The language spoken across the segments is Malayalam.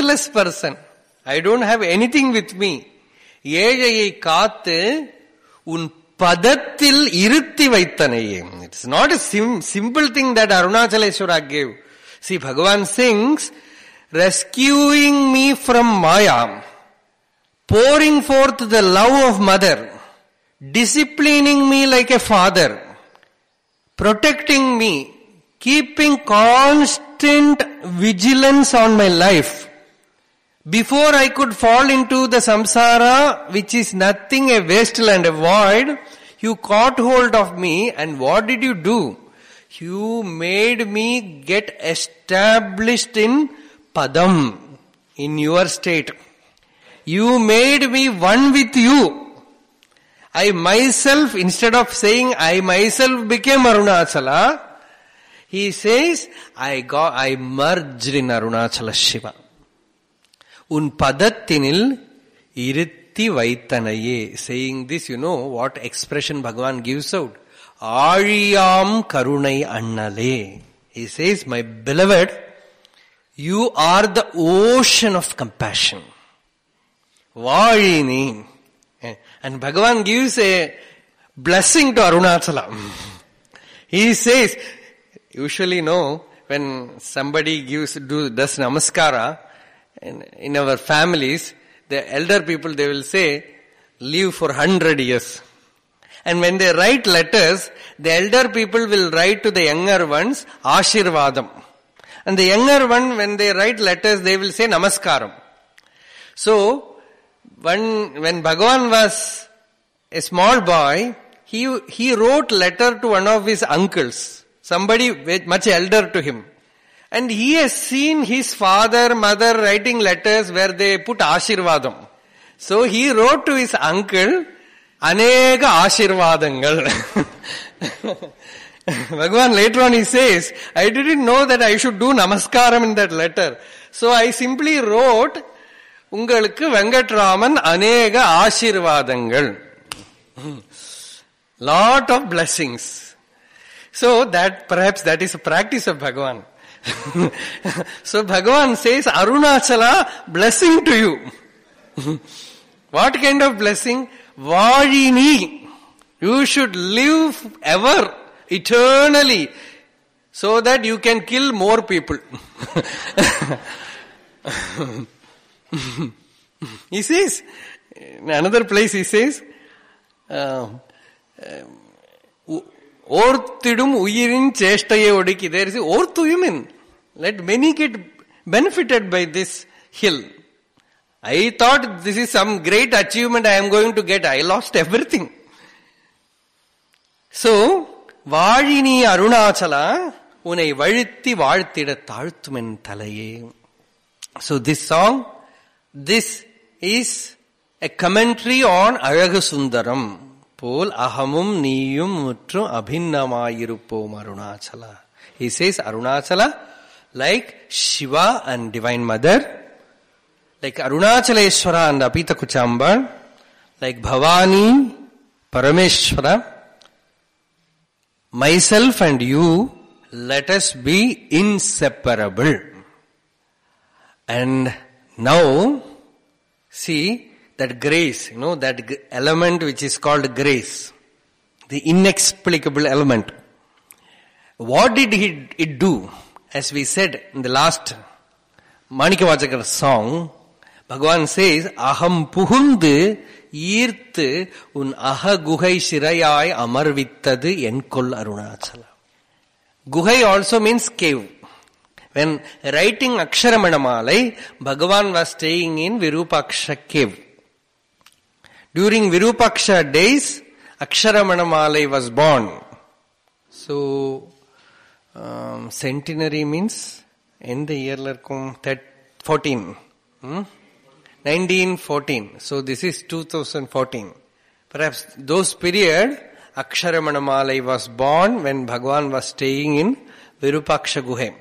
worthless person. I don't have anything with me. ஏழையை காத்து உன் பதத்தில் இருத்தி வைத்தனையே it's not a simple thing that Arunachaleshwara gave. See, Bhagavan sings, rescuing me from Maya, pouring forth the love of mother, disciplining me like a father, protecting me, keeping constant vigilance on my life. Before I could fall into the samsara, which is nothing a wasteland, a void, you caught hold of me and what did you do? You made me get established in padam, in your state. You made me one with you. I myself, instead of saying I myself became Arunachala, he says, I got, I merged in Arunachala Shiva. உன் பதத்தினில் இருத்தி வைத்தனையே saying this you know what expression bhagavan gives out ஆழியாம் கருணை அண்ணலே he says my beloved you are the ocean of compassion Vajini. And Bhagavan gives a blessing to Arunachala. He says, usually no, when somebody gives, do, does namaskara, in, in our families, the elder people, they will say, live for hundred years. And when they write letters, the elder people will write to the younger ones, Ashirvadam. And the younger one, when they write letters, they will say Namaskaram. So, when, when Bhagavan was a small boy, he, he wrote letter to one of his uncles, somebody much elder to him. And he has seen his father, mother writing letters where they put Ashirvadam. So he wrote to his uncle, Anega Ashirvadangal. Bhagavan later on he says, I didn't know that I should do namaskaram in that letter. So I simply wrote, உங்களுக்கு வெங்கட்ராமன் அநேக ஆசீர்வாதங்கள் lot of blessings so that perhaps that is a practice of bhagavan so bhagavan says arunachala blessing to you what kind of blessing vajini you should live ever eternally so that you can kill more people he says, in another place he says, ஓர்த்திடும் உயிரின் சேஷ்டையை ஒடுக்கி there is ஓர்த்துயுமின் let many get benefited by this hill I thought this is some great achievement I am going to get I lost everything so வாழினி Arunachala உன்னை வழுத்தி வாழ்த்திட தாழ்த்துமென் தலையே so this song this is a commentary on அழகு சுந்தரம் போல் அகமும் நீயும் முற்றும் அபிநமாயிருப்போம் Arunachala he says arunachala like shiva and divine mother like arunachaleshwara and apita kuchamba like bhavani parameshwara myself and you let us be inseparable and now, see that grace, you know, that element which is called grace, the inexplicable element. What did he, it do? As we said in the last Manikavachakar song, Bhagavan says, Aham puhundu ஈர்த்து உன் அக குகை சிறையாய் அமர்வித்தது என்கொள் அருணாச்சல குகை also means cave when writing Aksharamanamala, Bhagavan was staying in Virupaksha cave. During Virupaksha days, Aksharamanamala was born. So, um, centenary means in the year 14. Hmm? 1914. So this is 2014. Perhaps those period, Aksharamanamala was born when Bhagavan was staying in Virupaksha Guhe.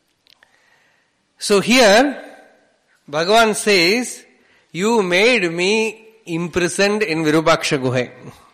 So here, Bhagavan says, you made me imprisoned in Virupaksha Guha.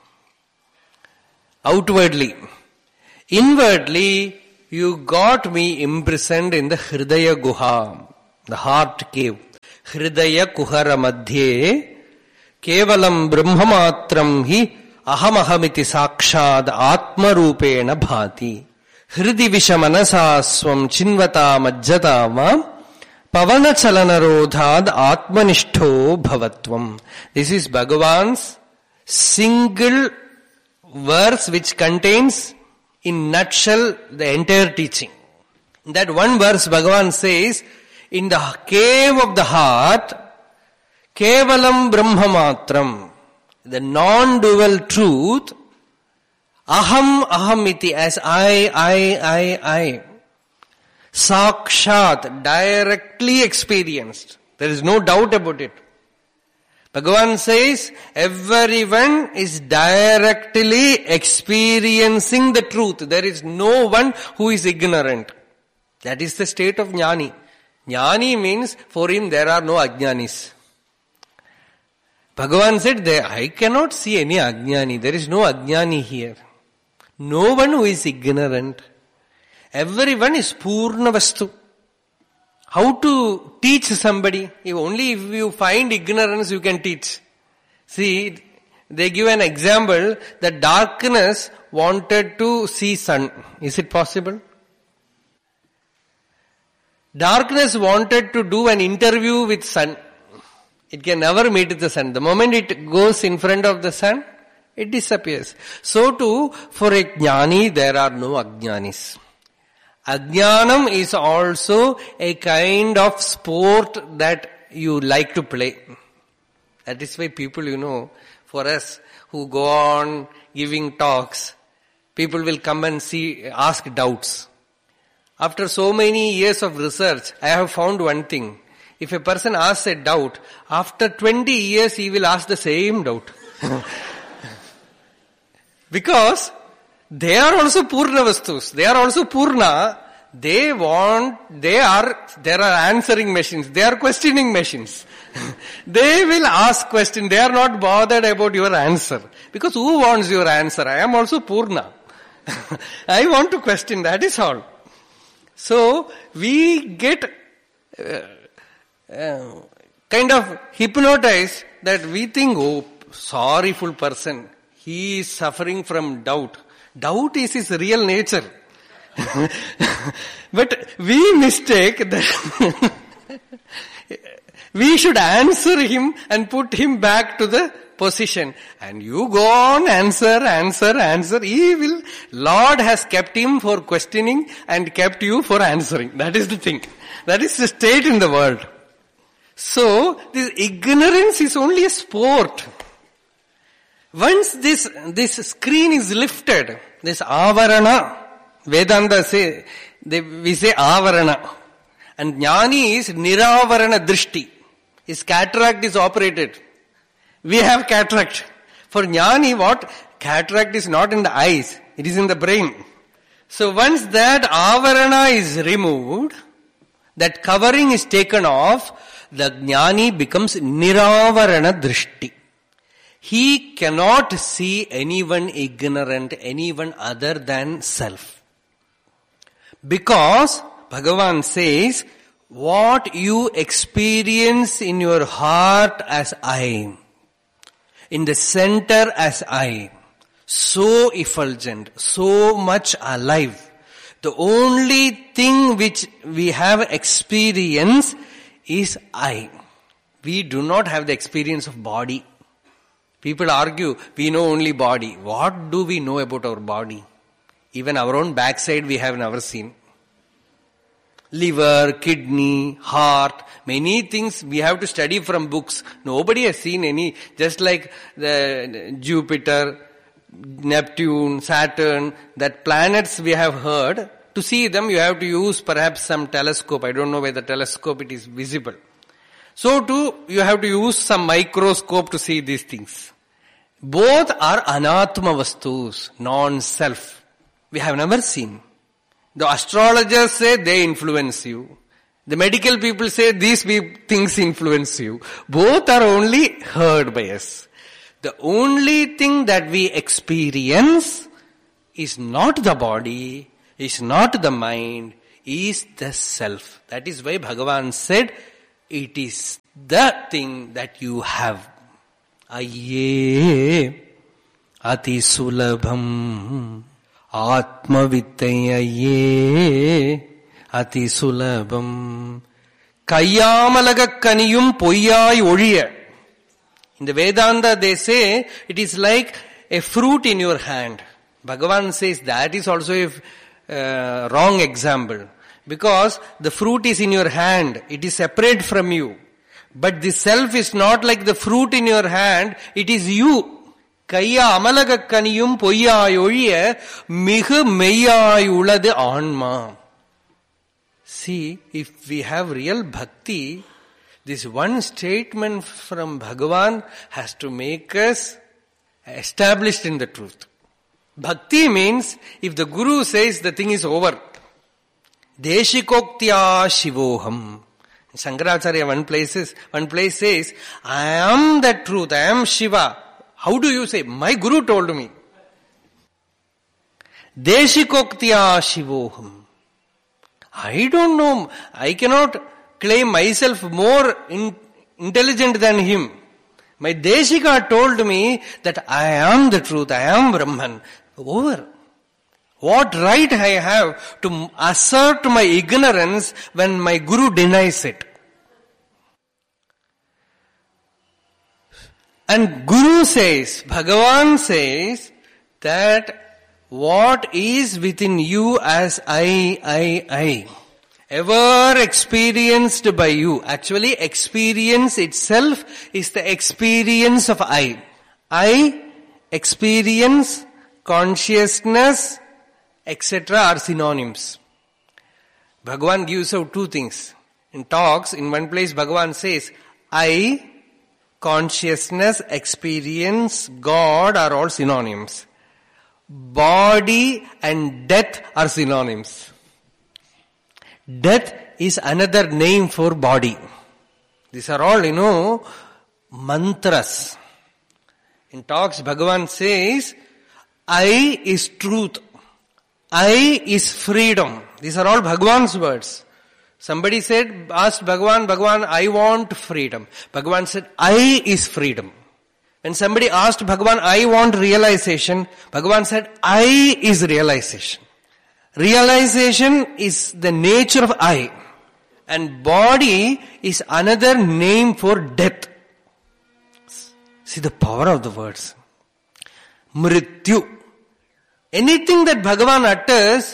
Outwardly. Inwardly, you got me imprisoned in the Hridaya Guha, the heart cave. ഹൃദയ കുഹര മധ്യേ കേവലം ബ്രഹ്മമാത്രം ഹി അഹമഹമിതി സാക്ഷാത് ആത്മരൂപേണ ഭാതി ഹൃദി വിഷമനസാസ്വം ചിൻവതാ മജ്ജതാമാം പവനചലനരോധാത് ആത്മനിഷ്ഠോ ഭവത്വം this is Bhagavan's single verse which contains in nutshell the entire teaching. In that one verse Bhagavan says, in the cave of the heart, kevalam brahmamatram, the non-dual truth, aham aham iti as I, I, I, I, sakshat, directly experienced. There is no doubt about it. Bhagavan says everyone is directly experiencing the truth. There is no one who is ignorant. That is the state of jnani. Jnani means for him there are no ajnanis. Bhagavan said, there, I cannot see any ajnani. There is no ajnani here. No one who is ignorant. Everyone is purna vastu. How to teach somebody? If only if you find ignorance you can teach. See, they give an example that darkness wanted to see sun. Is it possible? Darkness wanted to do an interview with sun. It can never meet the sun. The moment it goes in front of the sun, it disappears. So too, for a jnani, there are no ajnanis. Ajnanam is also a kind of sport that you like to play. That is why people, you know, for us who go on giving talks, people will come and see, ask doubts. After so many years of research, I have found one thing. If a person asks a doubt, after 20 years he will ask the same doubt. because they are also Purna Vastus. They are also Purna. They want, they are, there are answering machines. They are questioning machines. they will ask question. They are not bothered about your answer. Because who wants your answer? I am also Purna. I want to question. That is all. So, we get uh, uh, kind of hypnotized that we think, oh, sorryful person. He is suffering from doubt. Doubt is his real nature. but we mistake that we should answer him and put him back to the position. And you go on, answer, answer, answer. He will, Lord has kept him for questioning and kept you for answering. That is the thing. That is the state in the world. So, this ignorance is only a sport. Once this, this screen is lifted, this avarana, Vedanta say, they, we say avarana. And jnani is niravarana drishti. His cataract is operated. We have cataract. For jnani, what? Cataract is not in the eyes, it is in the brain. So once that avarana is removed, that covering is taken off, the jnani becomes niravarana drishti. He cannot see anyone ignorant, anyone other than self. Because Bhagavan says, what you experience in your heart as I, in the center as I, so effulgent, so much alive. The only thing which we have experience is I. We do not have the experience of body. People argue, we know only body. What do we know about our body? Even our own backside we have never seen. Liver, kidney, heart, many things we have to study from books. Nobody has seen any, just like the Jupiter, Neptune, Saturn, that planets we have heard. To see them you have to use perhaps some telescope. I don't know whether telescope it is visible. So too, you have to use some microscope to see these things. Both are anatma vastus, non-self. We have never seen. The astrologers say they influence you. The medical people say these things influence you. Both are only heard by us. The only thing that we experience is not the body, is not the mind, is the self. That is why Bhagavan said, it is the thing that you have. Ayye அதிசுலபம் ஆத்மவித்தை ஐயே அதிசுலபம் கையாமலக கனியும் பொய்யாய் ஒழிய இந்த Vedanta they say it is like a fruit in your hand bhagavan says that is also a uh, wrong example because the fruit is in your hand it is separate from you but the self is not like the fruit in your hand it is you கைய அமலக கனியும் பொய்யாய் ஒழிய மிகு மெய்யாய் உளது ஆன்மா See, if we have real bhakti, this one statement from Bhagavan has to make us established in the truth. Bhakti means if the Guru says the thing is over, Deshikoktya Shivoham. Shankaracharya one place is, one place says, I am the truth, I am Shiva. How do you say? My Guru told me. Deshikoktya Shivoham. I don't know. I cannot claim myself more in, intelligent than him. My Deshika told me that I am the truth, I am Brahman. Over. What right I have to assert my ignorance when my Guru denies it? And Guru says, Bhagavan says that what is within you as I, I, I, ever experienced by you. Actually, experience itself is the experience of I. I, experience, consciousness, etc. are synonyms. Bhagavan gives out two things. In talks, in one place Bhagavan says, I, consciousness, experience, God are all synonyms. Body and death are synonyms. Death is another name for body. These are all, you know, mantras. In talks, Bhagavan says, I is truth. I is freedom. These are all Bhagavan's words. Somebody said, asked Bhagavan, Bhagavan, I want freedom. Bhagavan said, I is freedom. When somebody asked Bhagavan, I want realization, Bhagavan said, I is realization. Realization is the nature of I. And body is another name for death. See the power of the words. Mrityu. Anything that Bhagavan utters,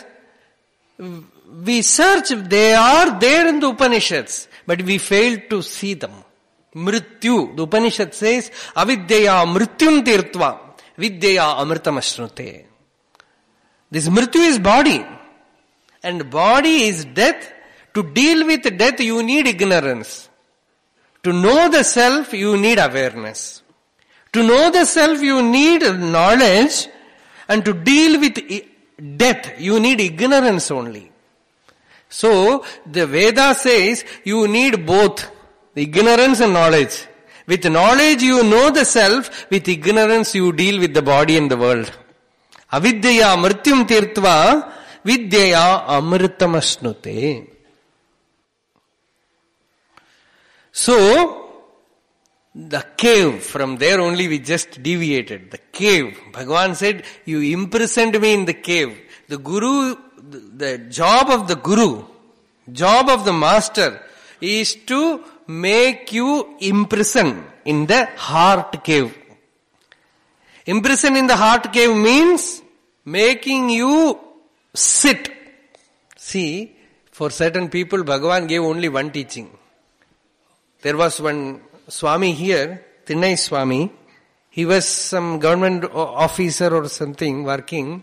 we search, they are there in the Upanishads, but we fail to see them. Mrityu. The Upanishad says, avidyaya mrityum tirtva, vidyaya amritamashnute. This mrityu is body. And body is death. To deal with death, you need ignorance. To know the self, you need awareness. To know the self, you need knowledge. And to deal with death, you need ignorance only. So, the Veda says you need both ignorance and knowledge. With knowledge you know the self, with ignorance you deal with the body and the world. Avidyaya mrityum tirtva vidyaya amritamasnute. So, the cave, from there only we just deviated. The cave. Bhagavan said, you imprisoned me in the cave. The guru, the job of the guru, job of the master is to make you imprison in the heart cave. Imprison in the heart cave means making you sit. See, for certain people, Bhagavan gave only one teaching. There was one Swami here, Thinnai Swami. He was some government officer or something working.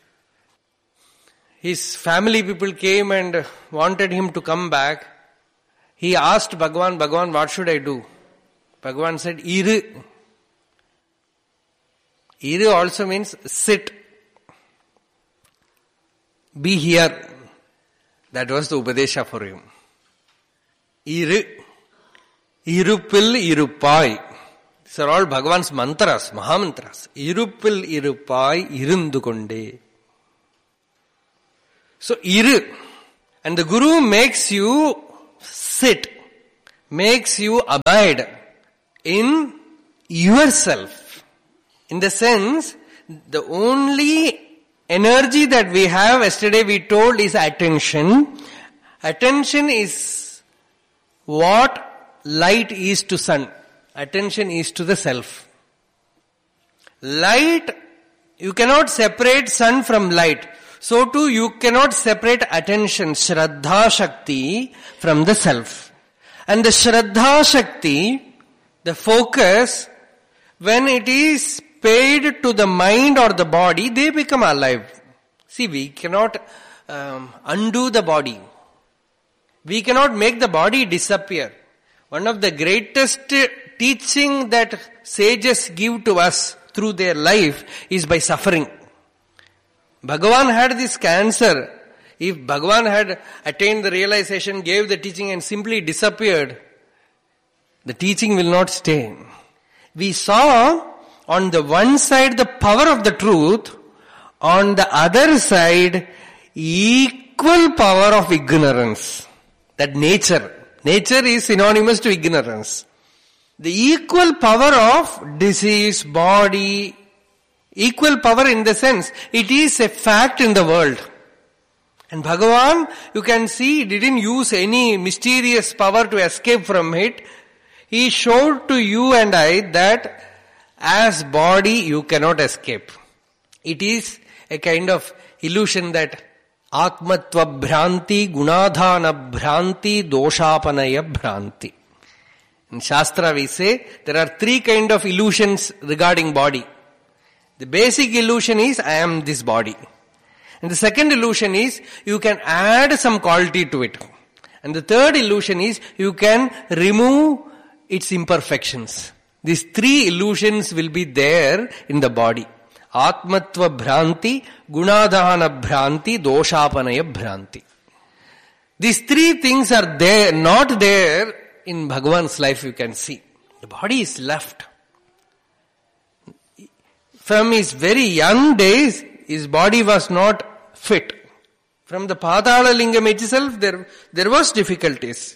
His family people came and wanted him to come back. He asked Bhagavan, Bhagavan, what should I do? Bhagavan said, Iru. Iru also means sit. Be here. That was the Upadesha for him. Iru. Irupil irupai. These are all Bhagavan's mantras, Mahamantras. Irupil irupai irundu konde. So, iru. And the Guru makes you sit, makes you abide in yourself. In the sense, the only energy that we have, yesterday we told is attention. Attention is what light is to sun. Attention is to the self. Light, you cannot separate sun from light. So too you cannot separate attention, Shraddha Shakti from the self. And the Shraddha Shakti, the focus, when it is paid to the mind or the body, they become alive. See, we cannot um, undo the body. We cannot make the body disappear. One of the greatest teaching that sages give to us through their life is by suffering. Bhagavan had this cancer. If Bhagavan had attained the realization, gave the teaching and simply disappeared, the teaching will not stay. We saw on the one side the power of the truth, on the other side equal power of ignorance. That nature. Nature is synonymous to ignorance. The equal power of disease, body, equal power in the sense it is a fact in the world. And Bhagavan, you can see, didn't use any mysterious power to escape from it. He showed to you and I that as body you cannot escape. It is a kind of illusion that Atmatva Bhranti, Gunadhana Bhranti, Doshapanaya Bhranti. In Shastra we say there are three kind of illusions regarding body. The basic illusion is I am this body. And the second illusion is you can add some quality to it. And the third illusion is you can remove its imperfections. These three illusions will be there in the body. Atmatva Bhranti, Gunadhana Bhranti, Doshapanaya Bhranti. These three things are there, not there in Bhagavan's life you can see. The body is left. From his very young days, his body was not fit. From the Padala Lingam itself, there, there was difficulties.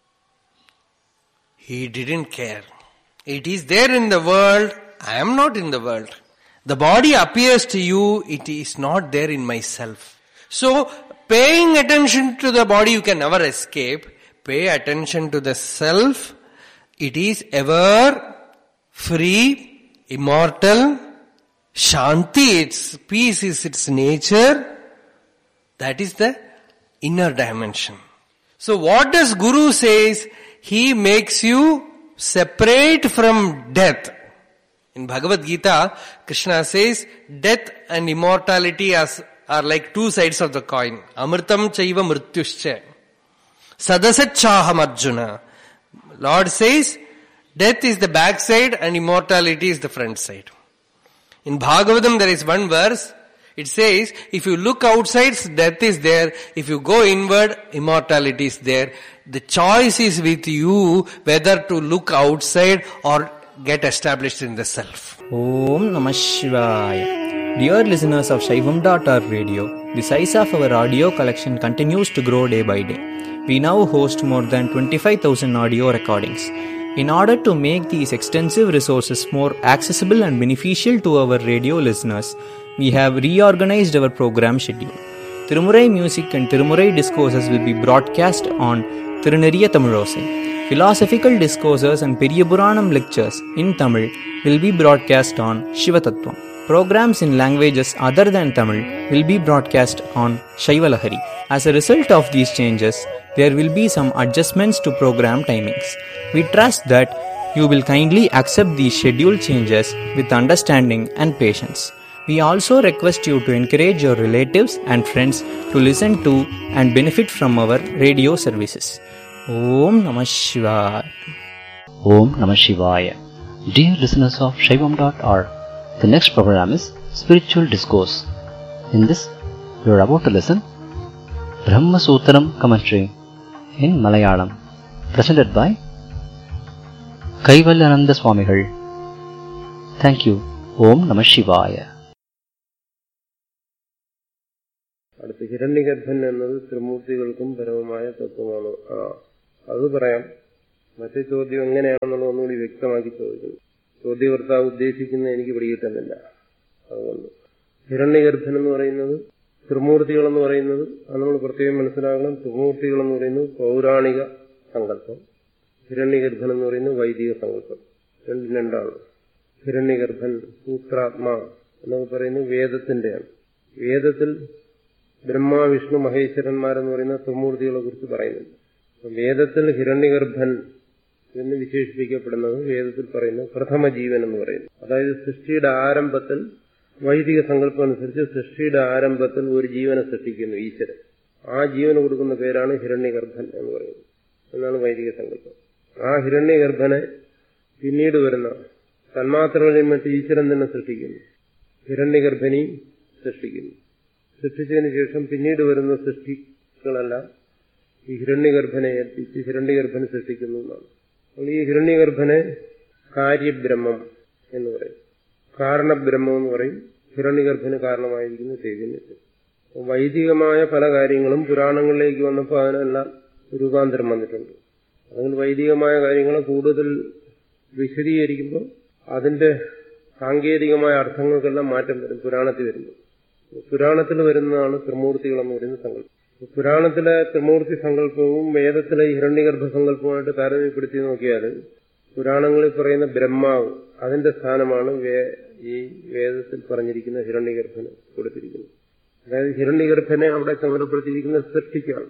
He didn't care. It is there in the world, I am not in the world. The body appears to you, it is not there in myself. So, paying attention to the body you can never escape. Pay attention to the self. It is ever free, immortal, shanti, its peace is its nature. That is the inner dimension. So what does Guru says? He makes you separate from death. In Bhagavad Gita, Krishna says, death and immortality as, are like two sides of the coin. Amritam chaiva mrityuscha. Sadasachaham Arjuna. Lord says, death is the back side and immortality is the front side. In Bhagavatam there is one verse, it says, if you look outside, death is there. If you go inward, immortality is there. The choice is with you whether to look outside or get established in the self. Om Namah Shivaya. Dear listeners of Shaivam.org radio, the size of our audio collection continues to grow day by day. We now host more than 25,000 audio recordings. In order to make these extensive resources more accessible and beneficial to our radio listeners, we have reorganized our program schedule. Tirumurai music and Tirumurai discourses will be broadcast on Tiruneriya Tamilosai. Philosophical discourses and Periyapuranam lectures in Tamil will be broadcast on Shivatattvam. Programs in languages other than Tamil will be broadcast on Shaivalahari. As a result of these changes, there will be some adjustments to program timings. We trust that you will kindly accept these schedule changes with understanding and patience. We also request you to encourage your relatives and friends to listen to and benefit from our radio services. Om Namah Shivaya. Om Namah Shivaya. Dear listeners of Shaivam.org, the next program is Spiritual Discourse. In this, you are about to listen Brahma Sutram commentary in Malayalam, presented by Kaivalyananda Swamigal. Thank you. Om Namah Shivaya. അടുത്ത് ഹിരണ്യഗർഭൻ എന്നത് ത്രിമൂർത്തികൾക്കും പരമമായ തത്വമാണ് ആ അത് പറയാം മറ്റേ ചോദ്യം എങ്ങനെയാണെന്നുള്ളത് ഒന്നുകൂടി വ്യക്തമാക്കി ചോദിക്കുന്നു ചോദ്യകർത്താവ് ഉദ്ദേശിക്കുന്നത് എനിക്ക് പിടികിട്ടുന്നില്ല അതുകൊണ്ട് ഹിരണ്യഗർഭൻ എന്ന് പറയുന്നത് ത്രിമൂർത്തികൾ എന്ന് പറയുന്നത് അത് നമ്മൾ പ്രത്യേകം മനസ്സിലാക്കണം ത്രിമൂർത്തികൾ എന്ന് പറയുന്നത് പൗരാണിക സങ്കല്പം ഹിരണ്യഗർഭൻ എന്ന് പറയുന്നത് വൈദിക സങ്കല്പം രണ്ടും രണ്ടാണ് ഹിരണ്യഗർഭൻ സൂത്രാത്മാ എന്നൊക്കെ പറയുന്നത് വേദത്തിന്റെയാണ് വേദത്തിൽ ബ്രഹ്മ വിഷ്ണു മഹേശ്വരന്മാരെന്ന് പറയുന്ന ത്രിമൂർത്തികളെ കുറിച്ച് പറയുന്നുണ്ട് അപ്പൊ വേദത്തിൽ ഹിരണ്യഗർഭൻ എന്ന് വിശേഷിപ്പിക്കപ്പെടുന്നത് വേദത്തിൽ പറയുന്നത് പ്രഥമ ജീവൻ എന്ന് പറയുന്നു അതായത് സൃഷ്ടിയുടെ ആരംഭത്തിൽ വൈദിക സങ്കല്പം അനുസരിച്ച് സൃഷ്ടിയുടെ ആരംഭത്തിൽ ഒരു ജീവനെ സൃഷ്ടിക്കുന്നു ഈശ്വരൻ ആ ജീവന് കൊടുക്കുന്ന പേരാണ് ഹിരണ്യഗർഭൻ എന്ന് പറയുന്നത് എന്നാണ് വൈദിക സങ്കല്പം ആ ഹിരണ്യഗർഭനെ പിന്നീട് വരുന്ന തന്മാത്രകളിൽ മറ്റ് ഈശ്വരൻ തന്നെ സൃഷ്ടിക്കുന്നു ഹിരണ്യഗർഭനെയും സൃഷ്ടിക്കുന്നു സൃഷ്ടിച്ചതിന് ശേഷം പിന്നീട് വരുന്ന സൃഷ്ടികളെല്ലാം ഈ ഹിരണ്യഗർഭനെ ഏൽപ്പിച്ച് ഹിരണ്യഗർഭനെ സൃഷ്ടിക്കുന്നു എന്നാണ് അപ്പോൾ ഈ ഹിരണ്യഗർഭനെ കാര്യബ്രഹ്മം എന്ന് പറയും കാരണബ്രഹ്മം എന്ന് പറയും ഹിരണ്യഗർഭന് കാരണമായിരിക്കുന്ന ചൈതന്യത്തിൽ അപ്പോൾ വൈദികമായ പല കാര്യങ്ങളും പുരാണങ്ങളിലേക്ക് വന്നപ്പോൾ അതിനെല്ലാം രൂപാന്തരം വന്നിട്ടുണ്ട് അതിൽ വൈദികമായ കാര്യങ്ങളെ കൂടുതൽ വിശദീകരിക്കുമ്പോൾ അതിന്റെ സാങ്കേതികമായ അർത്ഥങ്ങൾക്കെല്ലാം മാറ്റം വരും പുരാണത്തിൽ വരുമ്പോൾ പുരാണത്തിൽ വരുന്നതാണ് ത്രിമൂർത്തികൾ എന്ന് പറയുന്ന സങ്കല്പം പുരാണത്തിലെ ത്രിമൂർത്തി സങ്കല്പവും വേദത്തിലെ ഹിരണ്യഗർഭ സങ്കല്പവുമായിട്ട് താരതമ്യപ്പെടുത്തി നോക്കിയാൽ പുരാണങ്ങളിൽ പറയുന്ന ബ്രഹ്മാവ് അതിന്റെ സ്ഥാനമാണ് ഈ വേദത്തിൽ പറഞ്ഞിരിക്കുന്ന ഹിരണ്യഗർഭന് കൊടുത്തിരിക്കുന്നത് അതായത് ഹിരണ്യഗർഭനെ അവിടെ ചുമതലപ്പെടുത്തിയിരിക്കുന്ന സൃഷ്ടിക്കാണ്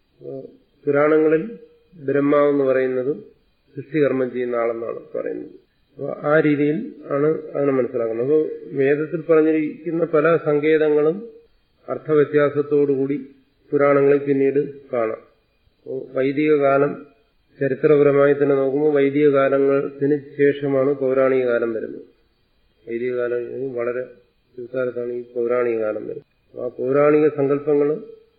പുരാണങ്ങളിൽ ബ്രഹ്മാവ് എന്ന് പറയുന്നത് സൃഷ്ടികർമ്മം ചെയ്യുന്ന ആളെന്നാണ് പറയുന്നത് അപ്പോൾ ആ രീതിയിൽ ആണ് അതിനെ മനസ്സിലാക്കുന്നത് അപ്പോൾ വേദത്തിൽ പറഞ്ഞിരിക്കുന്ന പല സങ്കേതങ്ങളും അർത്ഥവ്യത്യാസത്തോടുകൂടി പുരാണങ്ങളിൽ പിന്നീട് കാണാം അപ്പോൾ വൈദിക കാലം ചരിത്രപരമായി തന്നെ നോക്കുമ്പോൾ വൈദിക കാലത്തിന് ശേഷമാണ് പൗരാണിക കാലം വരുന്നത് വൈദിക കാലം വളരെ പിൽക്കാലത്താണ് ഈ പൗരാണിക കാലം വരുന്നത് ആ പൗരാണിക സങ്കല്പങ്ങൾ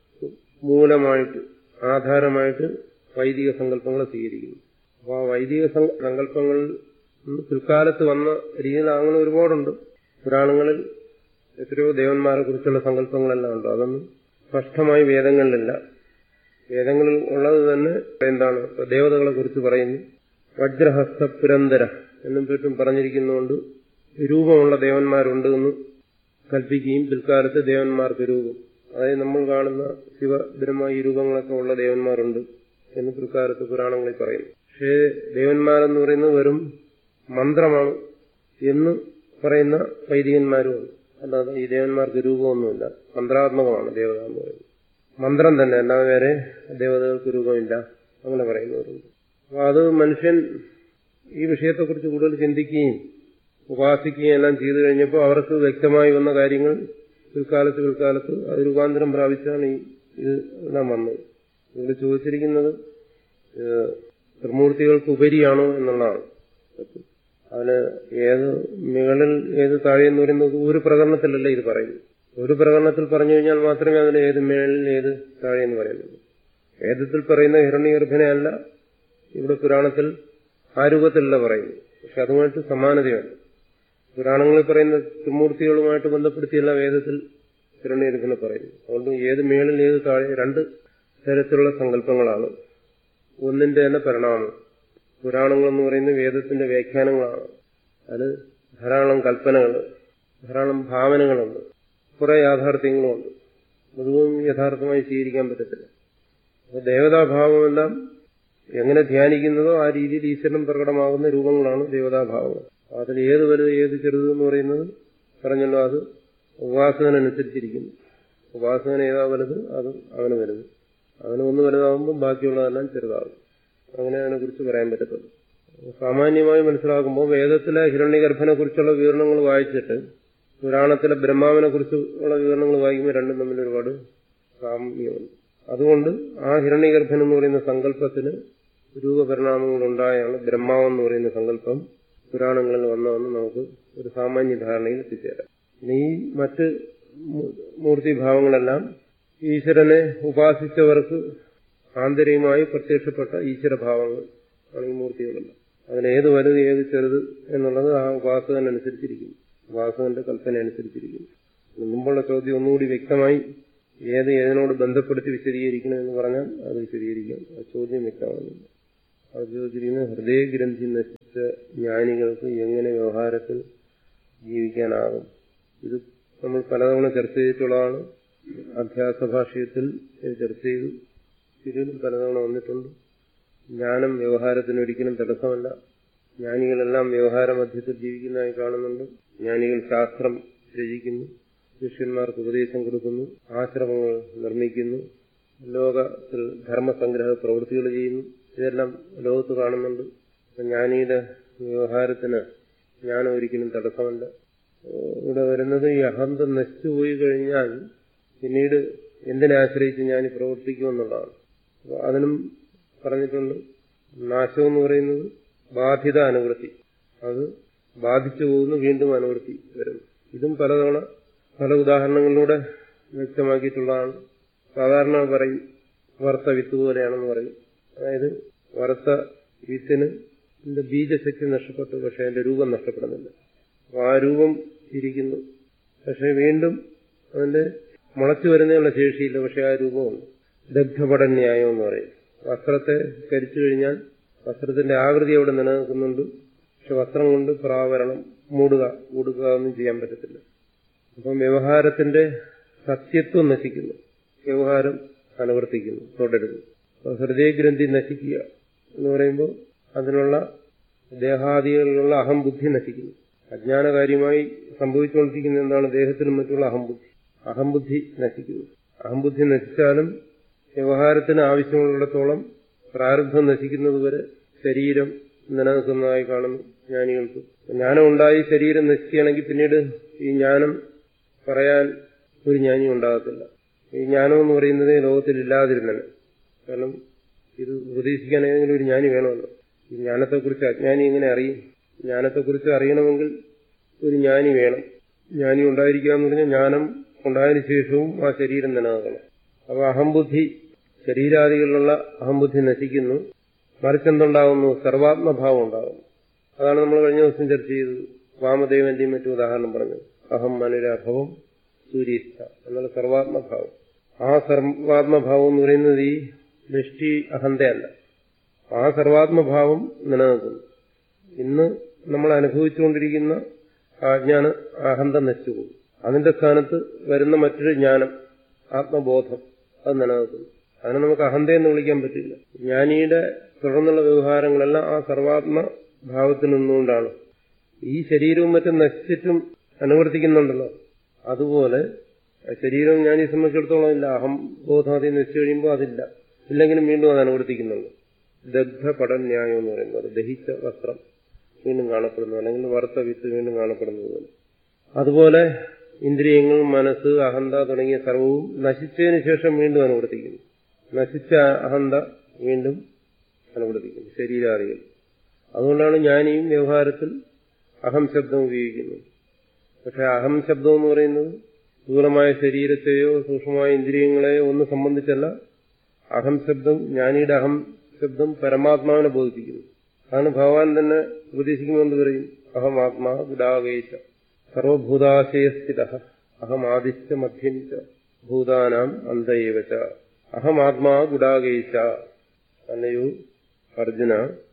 മൂലമായിട്ട് ആധാരമായിട്ട് വൈദിക സങ്കല്പങ്ങളെ സ്വീകരിക്കുന്നു അപ്പോൾ ആ വൈദിക സങ്കല്പങ്ങൾ പിൽക്കാലത്ത് വന്ന രീതിയിൽ അങ്ങനെ ഒരുപാടുണ്ട് പുരാണങ്ങളിൽ എത്രയോ ദേവന്മാരെ കുറിച്ചുള്ള സങ്കല്പങ്ങളെല്ലാം ഉണ്ട് അതൊന്നും സ്പഷ്ടമായി വേദങ്ങളിലില്ല വേദങ്ങളിൽ ഉള്ളത് തന്നെ എന്താണ് ദേവതകളെ കുറിച്ച് പറയുന്നു വജ്രഹസ്ത പുരന്തര എന്നും പേട്ടും പറഞ്ഞിരിക്കുന്നതുകൊണ്ട് രൂപമുള്ള ദേവന്മാരുണ്ട് എന്ന് കൽപ്പിക്കുകയും പിൽക്കാലത്ത് ദേവന്മാർക്ക് രൂപം അതായത് നമ്മൾ കാണുന്ന ശിവബ്രഹ്മ ഈ രൂപങ്ങളൊക്കെ ഉള്ള ദേവന്മാരുണ്ട് എന്ന് പിൽക്കാലത്ത് പുരാണങ്ങളിൽ പറയുന്നു പക്ഷേ ദേവന്മാരെന്ന് പറയുന്നത് വെറും മന്ത്രമാണ് എന്ന് പറയുന്ന വൈദികന്മാരുമാണ് അല്ലാതെ ഈ ദേവന്മാർക്ക് രൂപമൊന്നുമില്ല മന്ത്രാത്മകമാണ് ദേവത എന്ന് പറയുന്നത് മന്ത്രം തന്നെ അല്ലാതെ വേറെ ദേവതകൾക്ക് രൂപമില്ല അങ്ങനെ പറയുന്നവരുണ്ട് അപ്പൊ അത് മനുഷ്യൻ ഈ വിഷയത്തെക്കുറിച്ച് കൂടുതൽ ചിന്തിക്കുകയും ഉപാസിക്കുകയും എല്ലാം ചെയ്തു കഴിഞ്ഞപ്പോൾ അവർക്ക് വ്യക്തമായി വന്ന കാര്യങ്ങൾ പിൽക്കാലത്ത് പിൽക്കാലത്ത് അത് രൂപാന്തരം പ്രാപിച്ചാണ് ഈ ഇത് എല്ലാം വന്നത് ഇവിടെ ചോദിച്ചിരിക്കുന്നത് ത്രിമൂർത്തികൾക്ക് ഉപരിയാണോ എന്നുള്ളതാണ് അതിന് ഏത് മുകളിൽ ഏത് താഴെ എന്ന് പറയുന്നത് ഒരു പ്രകടനത്തിലല്ല ഇത് പറയുന്നു ഒരു പ്രകടനത്തിൽ പറഞ്ഞു കഴിഞ്ഞാൽ മാത്രമേ അതിൽ ഏത് മേളിൽ ഏത് താഴെ എന്ന് പറയുന്നുള്ളൂ വേദത്തിൽ പറയുന്ന ഹിരണ്യഗർഭനെ അല്ല ഇവിടെ പുരാണത്തിൽ ആ രൂപത്തിലല്ല പറയുന്നു പക്ഷെ അതുമായിട്ട് സമാനതയാണ് പുരാണങ്ങളിൽ പറയുന്ന ത്രിമൂർത്തികളുമായിട്ട് ബന്ധപ്പെടുത്തിയല്ല വേദത്തിൽ ഹിരണ്യഗർഭനെ പറയുന്നു അതുകൊണ്ട് ഏത് മേളിൽ ഏത് താഴെ രണ്ട് തരത്തിലുള്ള സങ്കല്പങ്ങളാണ് ഒന്നിന്റെ തന്നെ പരിണാമം പുരാണങ്ങൾ എന്ന് പറയുന്നത് വേദത്തിന്റെ വ്യാഖ്യാനങ്ങളാണ് അത് ധാരാളം കൽപ്പനകൾ ധാരാളം ഭാവനകളുണ്ട് കുറെ യാഥാർത്ഥ്യങ്ങളുമുണ്ട് മുഴുവൻ യഥാർത്ഥമായി സ്വീകരിക്കാൻ പറ്റത്തില്ല അപ്പൊ ദേവതാഭാവമെല്ലാം എങ്ങനെ ധ്യാനിക്കുന്നതോ ആ രീതിയിൽ ഈശ്വരൻ പ്രകടമാകുന്ന രൂപങ്ങളാണ് ദേവതാഭാവങ്ങൾ അതിൽ ഏത് വലുത് ഏത് ചെറുത് എന്ന് പറയുന്നത് പറഞ്ഞല്ലോ അത് ഉപാസകനനുസരിച്ചിരിക്കുന്നു ഉപാസകൻ ഏതാ വലുത് അത് അവന് വലുത് അവന് ഒന്ന് വലുതാകുമ്പോൾ ബാക്കിയുള്ളതെല്ലാം ചെറുതാകും അങ്ങനെ അതിനെ കുറിച്ച് പറയാൻ പറ്റത്തുള്ളൂ സാമാന്യമായി മനസ്സിലാക്കുമ്പോൾ വേദത്തിലെ ഹിരണ്യഗർഭനെ കുറിച്ചുള്ള വിവരണങ്ങൾ വായിച്ചിട്ട് പുരാണത്തിലെ ബ്രഹ്മാവിനെ കുറിച്ചുള്ള വിവരണങ്ങൾ വായിക്കുമ്പോൾ രണ്ടും തമ്മിൽ ഒരുപാട് സാമ്യമുണ്ട് അതുകൊണ്ട് ആ ഹിരണ്യഗർഭൻ എന്ന് പറയുന്ന സങ്കല്പത്തിന് രൂപപരിണാമങ്ങൾ ഉണ്ടായാണ് ബ്രഹ്മാവെന്ന് പറയുന്ന സങ്കല്പം പുരാണങ്ങളിൽ വന്നതെന്ന് നമുക്ക് ഒരു സാമാന്യ ധാരണയിൽ എത്തിച്ചേരാം ഈ മറ്റ് മൂർത്തിഭാവങ്ങളെല്ലാം ഈശ്വരനെ ഉപാസിച്ചവർക്ക് ആന്തരികമായി പ്രത്യക്ഷപ്പെട്ട ഈശ്വരഭാവങ്ങൾ ആണ് ഈ മൂർത്തികളെല്ലാം അതിലേത് വലുത് ഏത് ചെറുത് എന്നുള്ളത് ആ ഉപാസകനനുസരിച്ചിരിക്കുന്നു ഉപാസകന്റെ കൽപ്പന അനുസരിച്ചിരിക്കുന്നു മുമ്പുള്ള ചോദ്യം ഒന്നുകൂടി വ്യക്തമായി ഏത് ഏതിനോട് ബന്ധപ്പെടുത്തി വിശദീകരിക്കണം എന്ന് പറഞ്ഞാൽ അത് വിശദീകരിക്കാം ആ ചോദ്യം വ്യക്തമാകുന്നില്ല അത് ചോദിച്ചിരിക്കുന്നത് ഹൃദയഗ്രന്ഥി നശിച്ച ജ്ഞാനികൾക്ക് എങ്ങനെ വ്യവഹാരത്തിൽ ജീവിക്കാനാകും ഇത് നമ്മൾ പലതവണ ചർച്ച ചെയ്തിട്ടുള്ളതാണ് അധ്യാസ ഭാഷയത്തിൽ ഇത് ചർച്ച ചെയ്തു ഇതിലും പലതവണ വന്നിട്ടുണ്ട് ജ്ഞാനം വ്യവഹാരത്തിന് ഒരിക്കലും തടസ്സമല്ല ജ്ഞാനികളെല്ലാം വ്യവഹാര മധ്യത്തിൽ ജീവിക്കുന്നതായി കാണുന്നുണ്ട് ജ്ഞാനികൾ ശാസ്ത്രം രചിക്കുന്നു ശിഷ്യന്മാർക്ക് ഉപദേശം കൊടുക്കുന്നു ആശ്രമങ്ങൾ നിർമ്മിക്കുന്നു ലോകത്തിൽ ധർമ്മസംഗ്രഹ പ്രവൃത്തികൾ ചെയ്യുന്നു ഇതെല്ലാം ലോകത്ത് കാണുന്നുണ്ട് ജ്ഞാനിയുടെ വ്യവഹാരത്തിന് ജ്ഞാനം ഒരിക്കലും തടസ്സമല്ല ഇവിടെ വരുന്നത് ഈ അഹന്ത നശിച്ചുപോയി കഴിഞ്ഞാൽ പിന്നീട് എന്തിനെ ആശ്രയിച്ച് ഞാൻ പ്രവർത്തിക്കുമെന്നുള്ളതാണ് അപ്പൊ അതിനും പറഞ്ഞിട്ടുണ്ട് നാശം എന്ന് പറയുന്നത് ബാധിത അനുവൃത്തി അത് ബാധിച്ചു പോകുന്നു വീണ്ടും അനുവൃത്തി വരുന്നു ഇതും പലതവണ പല ഉദാഹരണങ്ങളിലൂടെ വ്യക്തമാക്കിയിട്ടുള്ളതാണ് സാധാരണ പറയും വറുത്ത വിത്ത് പോലെയാണെന്ന് പറയും അതായത് വറുത്ത വിത്തിന് ഇതിന്റെ ബീജശക്തി നഷ്ടപ്പെട്ടു പക്ഷെ അതിന്റെ രൂപം നഷ്ടപ്പെടുന്നില്ല അപ്പൊ ആ രൂപം ഇരിക്കുന്നു പക്ഷെ വീണ്ടും അതിന്റെ മുളച്ചു വരുന്നതിനുള്ള ശേഷിയില്ല പക്ഷെ ആ രൂപമുണ്ട് ദഗ്ധപടന്യായം എന്ന് പറയും വസ്ത്രത്തെ കരിച്ചു കഴിഞ്ഞാൽ വസ്ത്രത്തിന്റെ ആകൃതി അവിടെ നിലനിൽക്കുന്നുണ്ട് പക്ഷെ വസ്ത്രം കൊണ്ട് പ്രാവരണം മൂടുക മൂടുക ഒന്നും ചെയ്യാൻ പറ്റത്തില്ല അപ്പം വ്യവഹാരത്തിന്റെ സത്യത്വം നശിക്കുന്നു വ്യവഹാരം അനുവർത്തിക്കുന്നു തുടരുന്നു അപ്പൊ ഹൃദയഗ്രന്ഥി നശിക്കുക എന്ന് പറയുമ്പോൾ അതിനുള്ള ദേഹാദികളിലുള്ള അഹംബുദ്ധി നശിക്കുന്നു അജ്ഞാനകാര്യമായി സംഭവിച്ചുകൊണ്ടിരിക്കുന്ന എന്താണ് ദേഹത്തിനും മറ്റുള്ള അഹംബുദ്ധി അഹംബുദ്ധി നശിക്കുന്നു അഹംബുദ്ധി നശിച്ചാലും വ്യവഹാരത്തിന് ആവശ്യമുള്ളിടത്തോളം പ്രാരബ്ധം നശിക്കുന്നതുവരെ ശരീരം നിലനിൽക്കുന്നതായി കാണുന്നു ജ്ഞാനികൾക്ക് ജ്ഞാനം ഉണ്ടായി ശരീരം നശിക്കുകയാണെങ്കിൽ പിന്നീട് ഈ ജ്ഞാനം പറയാൻ ഒരു ജ്ഞാനി ഉണ്ടാകത്തില്ല ഈ ജ്ഞാനം എന്ന് പറയുന്നത് ലോകത്തിൽ ഇല്ലാതിരുന്നത് കാരണം ഇത് ഉപദേശിക്കാൻ ഏതെങ്കിലും ഒരു ജ്ഞാനി വേണമല്ലോ ഈ ജ്ഞാനത്തെക്കുറിച്ച് അജ്ഞാനി എങ്ങനെ അറിയും ജ്ഞാനത്തെക്കുറിച്ച് അറിയണമെങ്കിൽ ഒരു ജ്ഞാനി വേണം ജ്ഞാനി ഉണ്ടായിരിക്കുക എന്ന് പറഞ്ഞാൽ ജ്ഞാനം ഉണ്ടായതിനു ശേഷവും ആ ശരീരം നിലനിൽക്കണം അപ്പൊ അഹംബുദ്ധി ശരീരാദികളിലുള്ള അഹംബുദ്ധി നശിക്കുന്നു മറിച്ചെന്തുണ്ടാകുന്നു സർവാത്മഭാവം ഉണ്ടാകുന്നു അതാണ് നമ്മൾ കഴിഞ്ഞ ദിവസം ചർച്ച ചെയ്തത് വാമദേവന്റെയും മറ്റും ഉദാഹരണം പറഞ്ഞത് അഹം മനുരാഭവം സൂര്യസ്ഥ എന്നുള്ള സർവാത്മഭാവം ആ സർവാത്മഭാവം എന്ന് പറയുന്നത് ഈ ദൃഷ്ടി അഹന്തയല്ല ആ സർവാത്മഭാവം നിലനിൽക്കുന്നു ഇന്ന് നമ്മൾ അനുഭവിച്ചുകൊണ്ടിരിക്കുന്ന ആജ്ഞാന അഹന്ത നശിച്ചുപോകും അതിന്റെ സ്ഥാനത്ത് വരുന്ന മറ്റൊരു ജ്ഞാനം ആത്മബോധം അത് നിലനിൽക്കുന്നു അതിനെ നമുക്ക് അഹന്തയെന്ന് വിളിക്കാൻ പറ്റില്ല ജ്ഞാനിയുടെ തുടർന്നുള്ള വ്യവഹാരങ്ങളെല്ലാം ആ സർവാത്മ ഭാവത്തിൽ നിന്നുകൊണ്ടാണ് ഈ ശരീരവും മറ്റും നശിച്ചിട്ടും അനുവർത്തിക്കുന്നുണ്ടല്ലോ അതുപോലെ ശരീരം ജ്ഞാനി സംബന്ധിച്ചിടത്തോളം ഇല്ല അഹം ബോധം അതിൽ നശിച്ചു കഴിയുമ്പോൾ അതില്ല ഇല്ലെങ്കിലും വീണ്ടും അത് അനുവർത്തിക്കുന്നുണ്ട് ദഗ്ധ പടന്യായം എന്ന് പറയുന്നത് ദഹിച്ച വസ്ത്രം വീണ്ടും കാണപ്പെടുന്നു അല്ലെങ്കിൽ വറുത്ത വിത്ത് വീണ്ടും കാണപ്പെടുന്നത് അതുപോലെ ഇന്ദ്രിയങ്ങൾ മനസ്സ് അഹന്ത തുടങ്ങിയ സർവവും നശിച്ചതിന് ശേഷം വീണ്ടും അനുവർത്തിക്കുന്നു നശിച്ച അഹന്ത വീണ്ടും അനുവർത്തിക്കുന്നു ശരീരാദികൾ അതുകൊണ്ടാണ് ജ്ഞാനിയും വ്യവഹാരത്തിൽ അഹം ശബ്ദം ഉപയോഗിക്കുന്നത് പക്ഷെ അഹം ശബ്ദം എന്ന് പറയുന്നത് സ്ഥൂലമായ ശരീരത്തെയോ സൂക്ഷ്മമായ ഇന്ദ്രിയങ്ങളെയോ ഒന്നും സംബന്ധിച്ചല്ല അഹം ശബ്ദം ജ്ഞാനിയുടെ അഹം ശബ്ദം പരമാത്മാവിനെ ബോധിപ്പിക്കുന്നു അതാണ് ഭഗവാൻ തന്നെ ഉപദേശിക്കുമെന്ന് പറയും അഹം ആത്മാ ഗുഡാവേശ സർവഭൂതാശയസ്ഥിത അഹം ആദിശ്യ മധ്യം ച ഭൂതാനാം അന്തയേവച്ച അഹം ആത്മാ ഗുഡാകേശ അല്ലയോ അർജുന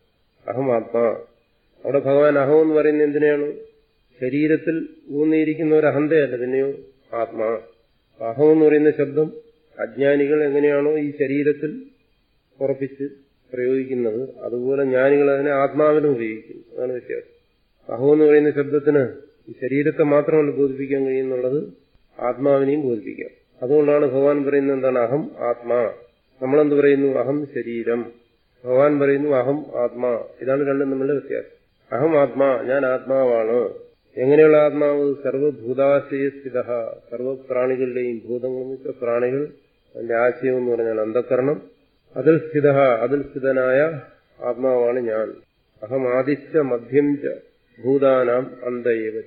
അഹം ആത്മാ അവിടെ ഭഗവാൻ അഹം എന്ന് പറയുന്നത് എന്തിനാണ് ശരീരത്തിൽ ഊന്നിയിരിക്കുന്ന ഒരു അഹന്തയല്ല പിന്നെയോ ആത്മാ അഹം എന്ന് പറയുന്ന ശബ്ദം അജ്ഞാനികൾ എങ്ങനെയാണോ ഈ ശരീരത്തിൽ ഉറപ്പിച്ച് പ്രയോഗിക്കുന്നത് അതുപോലെ ജ്ഞാനികൾ അതിനെ ആത്മാവിനും ഉപയോഗിക്കുന്നു അതാണ് വ്യത്യാസം അഹം എന്ന് പറയുന്ന ശബ്ദത്തിന് ഈ ശരീരത്തെ മാത്രമല്ല ബോധിപ്പിക്കാൻ കഴിയുന്നുള്ളത് ആത്മാവിനെയും ബോധിപ്പിക്കാം അതുകൊണ്ടാണ് ഭഗവാൻ പറയുന്നത് എന്താണ് അഹം ആത്മാ നമ്മളെന്ത് പറയുന്നു അഹം ശരീരം ഭഗവാൻ പറയുന്നു അഹം ആത്മാ ഇതാണ് രണ്ടും തമ്മിലുള്ള വ്യത്യാസം അഹം ആത്മാ ഞാൻ ആത്മാവാണ് എങ്ങനെയുള്ള ആത്മാവ് സർവഭൂതാശയസ്ഥിത സർവപ്രാണികളുടെയും ഭൂതങ്ങൾ പ്രാണികൾ അതിന്റെ ആശയം എന്ന് പറഞ്ഞാൽ അന്ധകരണം അതിൽ സ്ഥിത അതിൽ സ്ഥിതനായ ആത്മാവാണ് ഞാൻ അഹം ആദിശ്യ മധ്യം ച ഭൂതാനാം അന്തയേവച്ച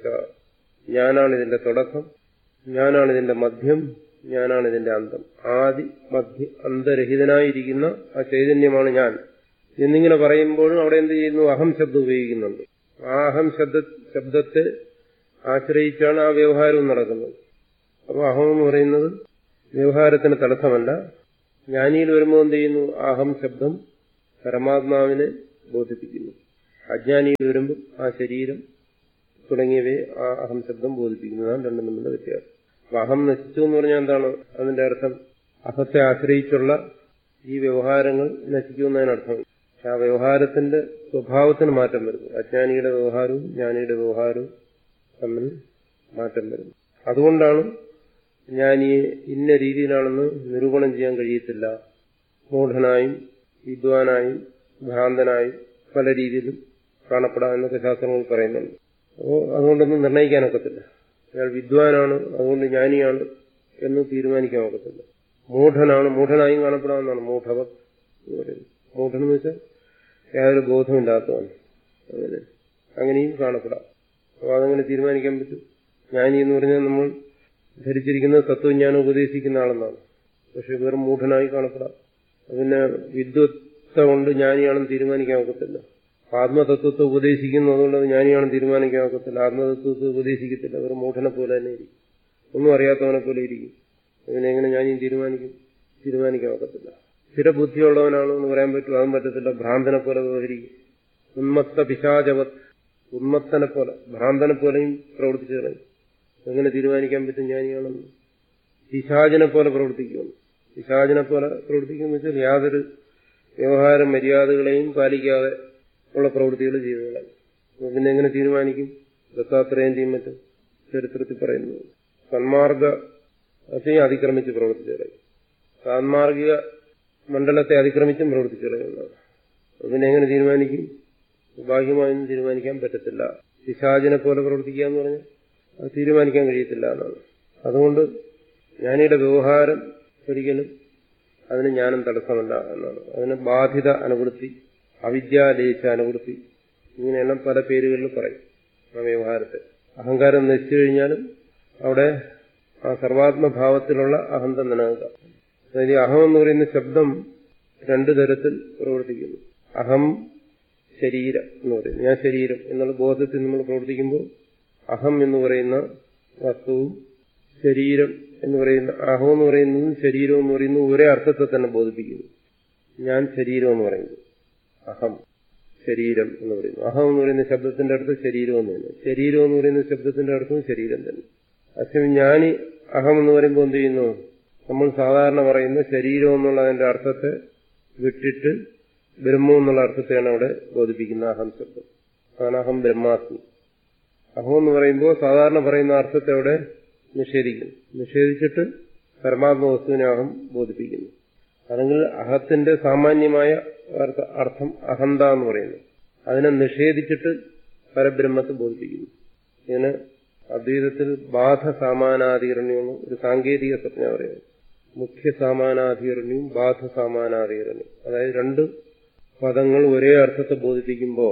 ഞാനാണ് ഇതിന്റെ തുടക്കം ഞാനാണ് ഇതിന്റെ മധ്യം ഞാനാണ് ഇതിന്റെ അന്തം ആദി മധ്യ അന്തരഹിതനായിരിക്കുന്ന ആ ചൈതന്യമാണ് ഞാൻ എന്നിങ്ങനെ പറയുമ്പോഴും അവിടെ എന്ത് ചെയ്യുന്നു അഹം ശബ്ദം ഉപയോഗിക്കുന്നുണ്ട് ആ അഹം ശബ്ദ ശബ്ദത്തെ ആശ്രയിച്ചാണ് ആ വ്യവഹാരവും നടക്കുന്നത് അപ്പോൾ അഹം എന്ന് പറയുന്നത് വ്യവഹാരത്തിന് തടസ്സമല്ല ജ്ഞാനിയിൽ വരുമ്പോൾ എന്ത് ചെയ്യുന്നു അഹം ശബ്ദം പരമാത്മാവിനെ ബോധിപ്പിക്കുന്നു അജ്ഞാനിയിൽ വരുമ്പോൾ ആ ശരീരം തുടങ്ങിയവയെ ആ അഹം ശബ്ദം ബോധിപ്പിക്കുന്നതാണ് രണ്ടും തമ്മിലുള്ള വ്യത്യാസം അപ്പൊ അഹം നശിച്ചു എന്ന് പറഞ്ഞാൽ എന്താണ് അതിന്റെ അർത്ഥം അഹത്തെ ആശ്രയിച്ചുള്ള ഈ വ്യവഹാരങ്ങൾ നശിക്കുമെന്നതിനർത്ഥം പക്ഷെ ആ വ്യവഹാരത്തിന്റെ സ്വഭാവത്തിന് മാറ്റം വരുന്നു അജ്ഞാനിയുടെ വ്യവഹാരവും ജ്ഞാനിയുടെ വ്യവഹാരവും തമ്മിൽ മാറ്റം വരുന്നു അതുകൊണ്ടാണ് ഞാൻ ഈ ഇന്ന രീതിയിലാണെന്ന് നിരൂപണം ചെയ്യാൻ കഴിയത്തില്ല മൂഢനായും വിദ്വാനായും ഭ്രാന്തനായും പല രീതിയിലും കാണപ്പെടാം എന്നൊക്കെ ശാസ്ത്രങ്ങൾ പറയുന്നുണ്ട് അപ്പോൾ അതുകൊണ്ടൊന്നും നിർണ്ണയിക്കാനൊക്കത്തില്ല അയാൾ വിദ്വാനാണ് അതുകൊണ്ട് ജ്ഞാനിയാണ് എന്ന് തീരുമാനിക്കാൻ ഒക്കത്തില്ല മൂഢനാണ് മൂഢനായും കാണപ്പെടാമെന്നാണ് മൂഢവത് എന്ന് പറയുന്നത് മൂഢൻ എന്ന് വെച്ചാൽ യാതൊരു ബോധമില്ലാത്തവൻ അങ്ങനെ അങ്ങനെയും കാണപ്പെടാം അപ്പോൾ അതങ്ങനെ തീരുമാനിക്കാൻ പറ്റും ജ്ഞാനി എന്ന് പറഞ്ഞാൽ നമ്മൾ ധരിച്ചിരിക്കുന്നത് തത്വജ്ഞാനം ഉപദേശിക്കുന്ന ആളെന്നാണ് പക്ഷെ വെറും മൂഢനായി കാണപ്പെടാം പിന്നെ വിദ്വത്ത കൊണ്ട് ജ്ഞാനിയാണെന്ന് തീരുമാനിക്കാൻ ഒക്കത്തില്ല ആത്മതത്വത്തെ ഉപദേശിക്കുന്നു അതുകൊണ്ട് അത് ജ്ഞാനിയാണെന്ന് തീരുമാനിക്കാൻ ഒക്കത്തില്ല ആത്മതത്വത്തെ ഉപദേശിക്കത്തില്ല വെറും മൂഢനെ പോലെ തന്നെ ഇരിക്കും ഒന്നും അറിയാത്തവനെ പോലെ ഇരിക്കും അതിനെ എങ്ങനെ ജ്ഞാനിയും തീരുമാനിക്കും തീരുമാനിക്കാൻ ഒക്കത്തില്ല സ്ഥിരബുദ്ധിയുള്ളവനാണോ എന്ന് പറയാൻ പറ്റും അതും പറ്റത്തില്ല ഭ്രാന്തനെ പോലെ വ്യവഹരിക്കും ഉന്മത്ത പിശാചവത് ഉന്മത്തനെ പോലെ ഭ്രാന്തനെ പോലെയും പ്രവർത്തിച്ചു കളയും എങ്ങനെ തീരുമാനിക്കാൻ പറ്റും ജ്ഞാനിയാണെന്ന് പിശാചിനെ പോലെ പ്രവർത്തിക്കുമെന്ന് പിശാചിനെ പോലെ പ്രവർത്തിക്കുമെന്ന് വെച്ചാൽ യാതൊരു വ്യവഹാര മര്യാദകളെയും പാലിക്കാതെ ഉള്ള പ്രവൃത്തികൾ ചെയ്തു കളയും അപ്പൊ പിന്നെ എങ്ങനെ തീരുമാനിക്കും ദത്താത്രേന്റെയും മറ്റും ചരിത്രത്തിൽ പറയുന്നു സന്മാർഗത്തെയും അതിക്രമിച്ച് പ്രവർത്തിച്ചു കളയും സാൻമാർഗിക മണ്ഡലത്തെ അതിക്രമിച്ചും പ്രവർത്തിച്ചു കളയുന്നതാണ് അപ്പൊ പിന്നെ എങ്ങനെ തീരുമാനിക്കും ബാഹ്യമായൊന്നും തീരുമാനിക്കാൻ പറ്റത്തില്ല പിശാചിനെ പോലെ പ്രവർത്തിക്കുക എന്ന് പറഞ്ഞാൽ അത് തീരുമാനിക്കാൻ കഴിയത്തില്ല എന്നാണ് അതുകൊണ്ട് ജ്ഞാനിയുടെ വ്യവഹാരം ഒരിക്കലും അതിന് ജ്ഞാനം തടസ്സമല്ല എന്നാണ് അതിന് ബാധിത അനുവൃത്തി അവിദ്യാലേശ അനുവൃത്തി ഇങ്ങനെയെല്ലാം പല പേരുകളിൽ പറയും ആ വ്യവഹാരത്തെ അഹങ്കാരം നശിച്ചു കഴിഞ്ഞാലും അവിടെ ആ സർവാത്മഭാവത്തിലുള്ള അഹന്ത നിലനിൽക്കാം അതായത് ഈ അഹം എന്ന് പറയുന്ന ശബ്ദം രണ്ടു തരത്തിൽ പ്രവർത്തിക്കുന്നു അഹം ശരീരം എന്ന് പറയുന്നു ഞാൻ ശരീരം എന്നുള്ള ബോധത്തിൽ നമ്മൾ പ്രവർത്തിക്കുമ്പോൾ അഹം എന്ന് പറയുന്ന വസ്തുവും ശരീരം എന്ന് പറയുന്ന അഹം എന്ന് പറയുന്നതും ശരീരം എന്ന് പറയുന്നതും ഒരേ അർത്ഥത്തെ തന്നെ ബോധിപ്പിക്കുന്നു ഞാൻ ശരീരം എന്ന് പറയുന്നു അഹം ശരീരം എന്ന് പറയുന്നു അഹം എന്ന് പറയുന്ന ശബ്ദത്തിന്റെ അർത്ഥം ശരീരം എന്ന് പറയുന്നു ശരീരം എന്ന് പറയുന്ന ശബ്ദത്തിന്റെ അർത്ഥവും ശരീരം തന്നെ അച്ഛൻ ഞാനി അഹം എന്ന് പറയുമ്പോൾ എന്ത് ചെയ്യുന്നു നമ്മൾ സാധാരണ പറയുന്ന ശരീരം എന്നുള്ളതിന്റെ അർത്ഥത്തെ വിട്ടിട്ട് ബ്രഹ്മം എന്നുള്ള അർത്ഥത്തെയാണ് അവിടെ ബോധിപ്പിക്കുന്ന അഹം ശബ്ദം അതാണ് അഹം ബ്രഹ്മാസ്മി അഹം എന്ന് പറയുമ്പോൾ സാധാരണ പറയുന്ന അർത്ഥത്തെ അവിടെ നിഷേധിക്കുന്നു നിഷേധിച്ചിട്ട് പരമാത്മ വസ്തുവിനെ അഹം ബോധിപ്പിക്കുന്നു അല്ലെങ്കിൽ അഹത്തിന്റെ സാമാന്യമായ അർത്ഥം അഹന്ത എന്ന് പറയുന്നു അതിനെ നിഷേധിച്ചിട്ട് പരബ്രഹ്മത്തെ ബോധിപ്പിക്കുന്നു ഇതിന് അദ്വൈതത്തിൽ ബാധ സാമാനാധികരണ്യം ഒരു സാങ്കേതിക സംജ്ഞ പറയുന്നത് മുഖ്യ സാമാനാധികരണ്യവും ബാധ സാമാനാധികരണ്യം അതായത് രണ്ട് പദങ്ങൾ ഒരേ അർത്ഥത്തെ ബോധിപ്പിക്കുമ്പോൾ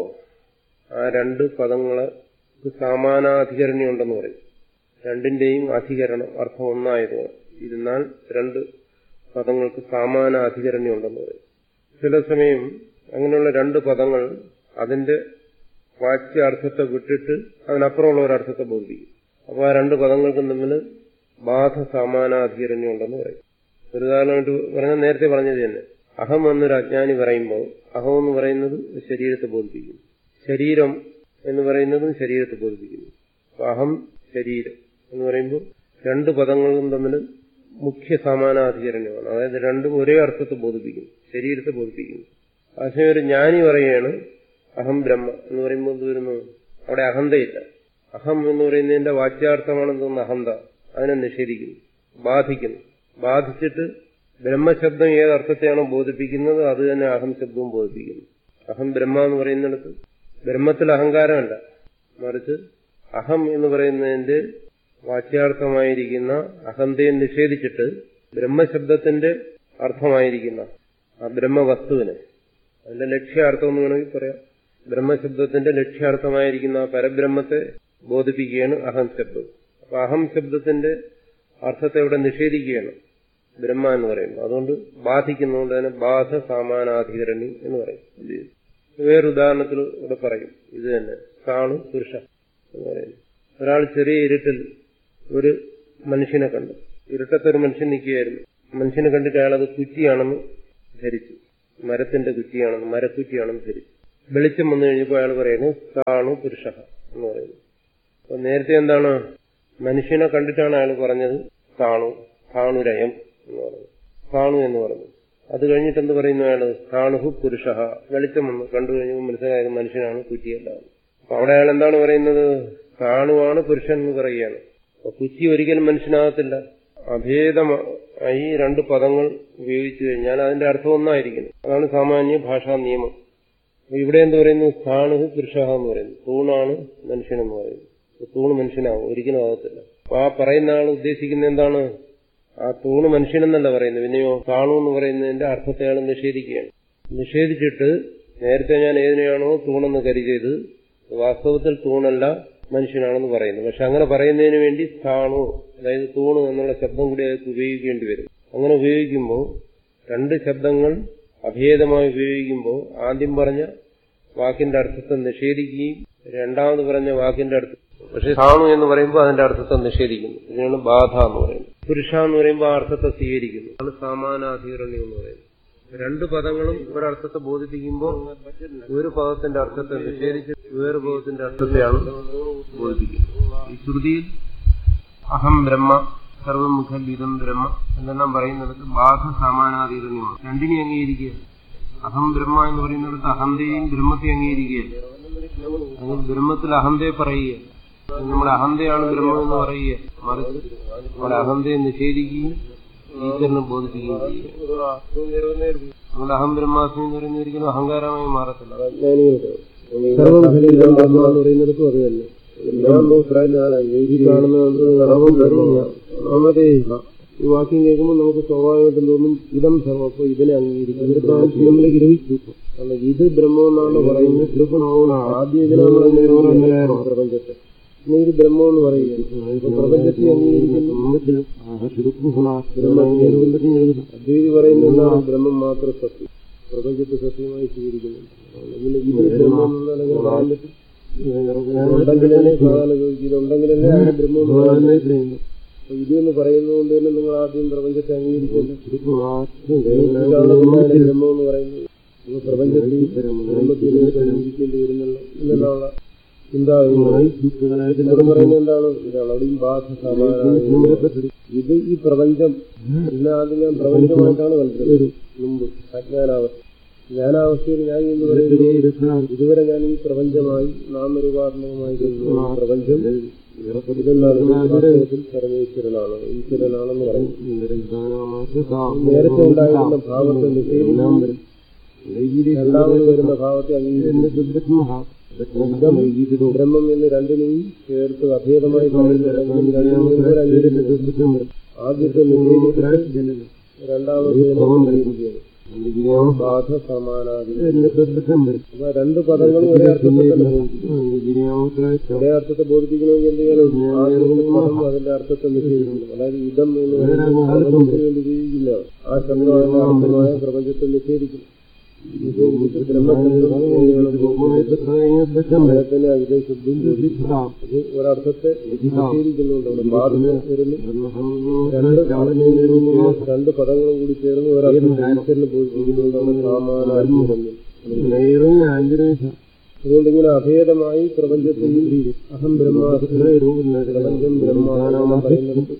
ആ രണ്ട് പദങ്ങളെ സാമാനാധികരണ്യം ഉണ്ടെന്ന് പറയും രണ്ടിന്റെയും അധികരണം അർത്ഥം ഒന്നായത് ഇരുന്നാൽ രണ്ട് പദങ്ങൾക്ക് സമാന അധികരണ്യം ഉണ്ടെന്ന് പറയും ചില സമയം അങ്ങനെയുള്ള രണ്ട് പദങ്ങൾ അതിന്റെ വാച്യാർത്ഥത്തെ വിട്ടിട്ട് അതിനപ്പുറമുള്ള ഒരർത്ഥത്തെ ബോധിപ്പിക്കും അപ്പോൾ ആ രണ്ട് പദങ്ങൾക്കും തമ്മിൽ ബാധ സമാനാധികരണ്യം ഉണ്ടെന്ന് പറയും ഒരു ഉദാഹരണമായിട്ട് പറഞ്ഞാൽ നേരത്തെ പറഞ്ഞത് തന്നെ അഹം എന്നൊരു അജ്ഞാനി പറയുമ്പോൾ അഹം എന്ന് പറയുന്നത് ശരീരത്തെ ബോധിപ്പിക്കുന്നു ശരീരം എന്ന് പറയുന്നതും ശരീരത്തെ ബോധിപ്പിക്കുന്നു അപ്പൊ അഹം ശരീരം എന്ന് പറയുമ്പോൾ രണ്ട് പദങ്ങളും തമ്മിൽ മുഖ്യ സമാനാധികരണമാണ് അതായത് രണ്ടും ഒരേ അർത്ഥത്തെ ബോധിപ്പിക്കുന്നു ശരീരത്തെ ബോധിപ്പിക്കുന്നു പക്ഷേ ഒരു ജ്ഞാനി പറയുകയാണ് അഹം ബ്രഹ്മ എന്ന് പറയുമ്പോൾ എന്ത് വരുന്നു അവിടെ അഹന്തയില്ല അഹം എന്ന് പറയുന്നതിന്റെ വാച്യാർത്ഥമാണെന്ന് തോന്നുന്ന അഹന്ത അതിനെ നിഷേധിക്കുന്നു ബാധിക്കുന്നു ബാധിച്ചിട്ട് ബ്രഹ്മശബ്ദം ഏതർത്ഥത്തെയാണോ ബോധിപ്പിക്കുന്നത് അത് തന്നെ അഹം ശബ്ദവും ബോധിപ്പിക്കുന്നു അഹം ബ്രഹ്മ എന്ന് പറയുന്നിടത്ത് ബ്രഹ്മത്തിൽ അഹങ്കാരമല്ല മറിച്ച് അഹം എന്ന് പറയുന്നതിന്റെ വാച്യാർത്ഥമായിരിക്കുന്ന അഹന്തയെ നിഷേധിച്ചിട്ട് ബ്രഹ്മശബ്ദത്തിന്റെ അർത്ഥമായിരിക്കുന്ന ആ ബ്രഹ്മവസ്തുവിനെ അതിന്റെ ലക്ഷ്യാർത്ഥം എന്ന് വേണമെങ്കിൽ പറയാം ബ്രഹ്മശബ്ദത്തിന്റെ ലക്ഷ്യാർത്ഥമായിരിക്കുന്ന ആ പരബ്രഹ്മത്തെ ബോധിപ്പിക്കുകയാണ് അഹം ശബ്ദം അപ്പൊ അഹം ശബ്ദത്തിന്റെ അർത്ഥത്തെ ഇവിടെ നിഷേധിക്കുകയാണ് ബ്രഹ്മ എന്ന് പറയുന്നത് അതുകൊണ്ട് ബാധിക്കുന്നതുകൊണ്ട് തന്നെ ബാധ സാമാനാധികരണി എന്ന് പറയും വേറൊരുദാഹരണത്തിൽ ഇവിടെ പറയും ഇത് തന്നെ കാണും പുരുഷ എന്ന് പറയുന്നു ഒരാൾ ചെറിയ ഇരുട്ടിൽ ഒരു മനുഷ്യനെ കണ്ടു ഇരുട്ടത്തെ ഒരു മനുഷ്യൻ നിൽക്കുകയായിരുന്നു മനുഷ്യനെ കണ്ടിട്ട് അയാൾ അത് കുറ്റിയാണെന്ന് ധരിച്ചു മരത്തിന്റെ കുറ്റിയാണെന്ന് മരക്കുറ്റിയാണെന്ന് ധരിച്ചു വെളിച്ചം വന്നു കഴിഞ്ഞപ്പോൾ അയാൾ പറയുന്നു കാണു പുരുഷ എന്ന് പറയുന്നു അപ്പൊ നേരത്തെ എന്താണ് മനുഷ്യനെ കണ്ടിട്ടാണ് അയാൾ പറഞ്ഞത് കാണു കാണുരയം എന്ന് പറഞ്ഞു കാണു എന്ന് പറഞ്ഞു അത് കഴിഞ്ഞിട്ട് എന്ത് പറയുന്നു അയാള് കാണുഹു പുരുഷ വെളിച്ചം വന്നു കണ്ടു കഴിഞ്ഞപ്പോൾ മനസ്സിലായത് മനുഷ്യനാണ് കുറ്റിയല്ല അപ്പൊ അവിടെ അയാൾ എന്താണ് പറയുന്നത് കാണുവാണ് പുരുഷൻ എന്ന് പറയുകയാണ് അപ്പൊ കുറ്റി ഒരിക്കലും മനുഷ്യനാകത്തില്ല അഭേദമായി രണ്ട് പദങ്ങൾ ഉപയോഗിച്ചു കഴിഞ്ഞാൽ അതിന്റെ അർത്ഥം ഒന്നായിരിക്കുന്നു അതാണ് സാമാന്യ ഭാഷാ നിയമം അപ്പൊ ഇവിടെ എന്ത് പറയുന്നു സ്ഥാണുഹു പുരുഷ എന്ന് പറയുന്നു തൂണാണ് മനുഷ്യനെന്ന് പറയുന്നു അപ്പൊ തൂണ് മനുഷ്യനാവും ഒരിക്കലും ആകത്തില്ല അപ്പൊ ആ പറയുന്ന ആൾ ഉദ്ദേശിക്കുന്ന എന്താണ് ആ തൂണ് മനുഷ്യനെന്നല്ല പറയുന്നത് പിന്നെയോ താണു എന്ന് പറയുന്നതിന്റെ അർത്ഥത്തെ അയാൾ നിഷേധിക്കുകയാണ് നിഷേധിച്ചിട്ട് നേരത്തെ ഞാൻ ഏതിനെയാണോ തൂണെന്ന് കരുതിയത് വാസ്തവത്തിൽ തൂണല്ല മനുഷ്യനാണെന്ന് പറയുന്നു പക്ഷെ അങ്ങനെ പറയുന്നതിന് വേണ്ടി സ്ഥാണു അതായത് തൂണ് എന്നുള്ള ശബ്ദം കൂടി അയാൾക്ക് ഉപയോഗിക്കേണ്ടി വരും അങ്ങനെ ഉപയോഗിക്കുമ്പോൾ രണ്ട് ശബ്ദങ്ങൾ അഭേദമായി ഉപയോഗിക്കുമ്പോൾ ആദ്യം പറഞ്ഞ വാക്കിന്റെ അർത്ഥത്തെ നിഷേധിക്കുകയും രണ്ടാമത് പറഞ്ഞ വാക്കിന്റെ അർത്ഥം പക്ഷെ സ്ഥാണു എന്ന് പറയുമ്പോൾ അതിന്റെ അർത്ഥത്തെ നിഷേധിക്കുന്നു ഇതിനാണ് ബാധ എന്ന് പറയുന്നത് പുരുഷ എന്ന് പറയുമ്പോൾ ആ അർത്ഥത്തെ സ്വീകരിക്കുന്നു അതാണ് സമാനാധികരണം എന്ന് പറയുന്നത് രണ്ട് പദങ്ങളും ഒരർത്ഥത്തെ ബോധിപ്പിക്കുമ്പോൾ ഒരു പദത്തിന്റെ അർത്ഥത്തെ നിഷേധിച്ച് വേറെ പദത്തിന്റെ അർത്ഥത്തെയാണ് ബോധിപ്പിക്കുന്നത് ഈ ശ്രുതിയിൽ അഹം ബ്രഹ്മ സർവമുഖ ഇതം ബ്രഹ്മ എന്നെല്ലാം പറയുന്നിടത്ത് ബാധ സമാനാധികരണമാണ് രണ്ടിനെ അംഗീകരിക്കുക അഹം ബ്രഹ്മ എന്ന് പറയുന്നിടത്ത് അഹന്തയെയും ബ്രഹ്മത്തെ അംഗീകരിക്കുകയല്ല അങ്ങനെ ബ്രഹ്മത്തിൽ അഹന്തയെ പറയുക നമ്മുടെ അഹന്തയാണ് ബ്രഹ്മം എന്ന് പറയുക മറിച്ച് നമ്മുടെ അഹന്തയെ നിഷേധിക്കുകയും ഈശ്വരനെ ബോധിപ്പിക്കുകയും ചെയ്യുക നമ്മുടെ അഹം ബ്രഹ്മാസ്മി എന്ന് പറയുന്നത് ഒരിക്കലും അഹങ്കാരമായി മാറത്തില്ല സർവ്വം പറയുന്നിടത്തും അത് തന്നെ ഈ വാക്യം കേൾക്കുമ്പോൾ നമുക്ക് സ്വാഭാവികമായിട്ടും തോന്നും ഇതം സർവം അപ്പൊ ഇതിനെ അംഗീകരിക്കും നമ്മൾ ഗ്രഹിച്ചു കാരണം ഇത് ബ്രഹ്മം എന്നാണ് പറയുന്നത് ആദ്യം ഇതിനെ നമ്മൾ അംഗീകരിക്കുന്നു പ്രപഞ്ചത്തെ പിന്നെ ഇത് ബ്രഹ്മം എന്ന് പറയുക പ്രപഞ്ചത്തെ അംഗീകരിക്കുന്നു അദ്വൈതി പറയുന്ന എന്താണ് ബ്രഹ്മം മാത്രം സത്യം പ്രപഞ്ചത്തെ സത്യമായി സ്വീകരിക്കുന്നു പിന്നെ ഇത് ബ്രഹ്മം എന്നല്ലെങ്കിൽ പറയാൻ പറ്റും ഉണ്ടെങ്കിലല്ലേ സാധാരണ ചോദിക്കും ഇതുണ്ടെങ്കിലല്ലേ അതിന് ബ്രഹ്മം എന്ന് പറയുന്നത് അപ്പൊ ഇത് എന്ന് പറയുന്നതുകൊണ്ട് തന്നെ നിങ്ങൾ ആദ്യം പ്രപഞ്ചത്തെ അംഗീകരിക്കുന്നു ബ്രഹ്മം എന്ന് പറയുന്നത് നിങ്ങൾ പ്രപഞ്ചത്തിൽ ബ്രഹ്മത്തിൽ അംഗീകരിക്കേണ്ടി വരുന്നല്ലോ എന്നുള്ള ചിന്താഗതികളായി പറയുന്നത് എന്താണ് ഇതാണ് അവിടെയും ബാധ സമാന ഇത് ഈ പ്രപഞ്ചം ഇതിനെ ആദ്യം ഞാൻ പ്രപഞ്ചമായിട്ടാണ് കണ്ടത് മുമ്പ് അജ്ഞാനാവസ്ഥ ജ്ഞാനാവസ്ഥയിൽ ഞാൻ എന്ന് പറയുന്നത് ഇതുവരെ ഞാൻ ഈ പ്രപഞ്ചമായി നാമരൂപാത്മകമായി കരുതുന്ന പ്രപഞ്ചം ഇതെന്താണ് വാസ്തവത്തിൽ പരമേശ്വരനാണ് ഈശ്വരനാണെന്ന് പറയും നേരത്തെ ഉണ്ടായിരുന്ന ഭാവത്തെ നിഷേധിക്കും രണ്ടാമത് വരുന്ന ഭാവത്തെ അംഗീകരിക്കും ബ്രഹ്മം എന്ന് രണ്ടിനെയും ചേർത്ത് അഭേദമായി ആദ്യത്തെ നിഷേധിച്ചിട്ട് രണ്ടാമത്തെ ബാധ സമാനാദി അപ്പൊ രണ്ട് പദങ്ങളും ഒരേ അർത്ഥത്തിൽ തന്നെ ബോധിപ്പിക്കും ഒരേ അർത്ഥത്തെ ബോധിപ്പിക്കണമെങ്കിൽ എന്ത് ചെയ്യണം ആദ്യത്തെ പദം അതിന്റെ അർത്ഥത്തെ നിഷേധിക്കണം അതായത് ഇതം എന്ന് പറയുന്നത് വേണ്ടി ഉപയോഗിക്കില്ല ആ ശബ്ദമായ അർത്ഥമായ പ്രപഞ്ചത്തെ നിഷേധിക്കും ബ്രഹ്മത്തിന് അതിന്റെ ശുദ്ധം അത് ഒരർത്ഥത്തെ നിഷേധിക്കുന്നുണ്ട് അവിടെ ബാധ വരുന്നു രണ്ട് രണ്ട് പദങ്ങളും കൂടി ചേർന്ന് ഒരർത്ഥം ഈശ്വരന് ബോധിപ്പിക്കുന്നുണ്ടാണ് സാമാനാത്മ അതുകൊണ്ട് ഇങ്ങനെ അഭേദമായി പ്രപഞ്ചത്തിൽ അഹം ബ്രഹ്മാസ്മി പ്രപഞ്ചം ബ്രഹ്മാണെന്ന് പറയുന്നത്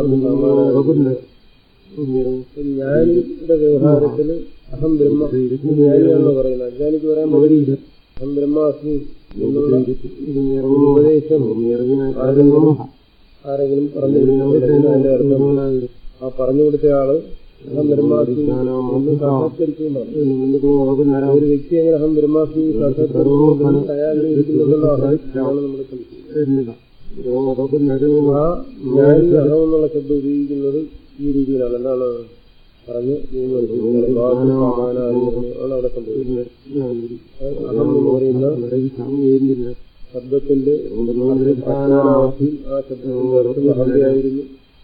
ജ്ഞാനിയുടെ വ്യവഹാരത്തിൽ അഹം ബ്രഹ്മ ജ്ഞാനിയാണെന്ന് പറയുന്നത് അജ്ഞാനിക്ക് പറയാൻ പറ്റില്ല അഹം ബ്രഹ്മാസ്മി എന്നുള്ള ഉപദേശം ആരെങ്കിലും ആരെങ്കിലും പറഞ്ഞു കൊടുക്കുന്ന അതിന്റെ അർത്ഥം ആ പറഞ്ഞു കൊടുത്ത ആള് അഹം ബ്രഹ്മാസ്മി എന്ന് സാക്ഷാത്കരിക്കുന്നതാണ് ഒരു വ്യക്തി എങ്ങനെ അഹം ബ്രഹ്മാസ്മി സാക്ഷാത്കരിക്കുന്നു അയാളിനെ ഇരിക്കുന്നുണ്ടെന്ന് അഹമാണ് നമ്മുടെ സംശയം ആ ജ്ഞാനി അഹം എന്നുള്ള ശബ്ദം ഉപയോഗിക്കുന്നത് ഈ രീതിയിലാണ് എന്താണ് പറഞ്ഞ് ആണ് അവിടെ സംഭവിക്കുന്നത് അഹം എന്ന് പറയുന്ന ശബ്ദത്തിന്റെ അജ്ഞാനാവസ്ഥയിൽ ആ ശബ്ദത്തിന്റെ അർത്ഥം അഹന്തയായിരുന്നു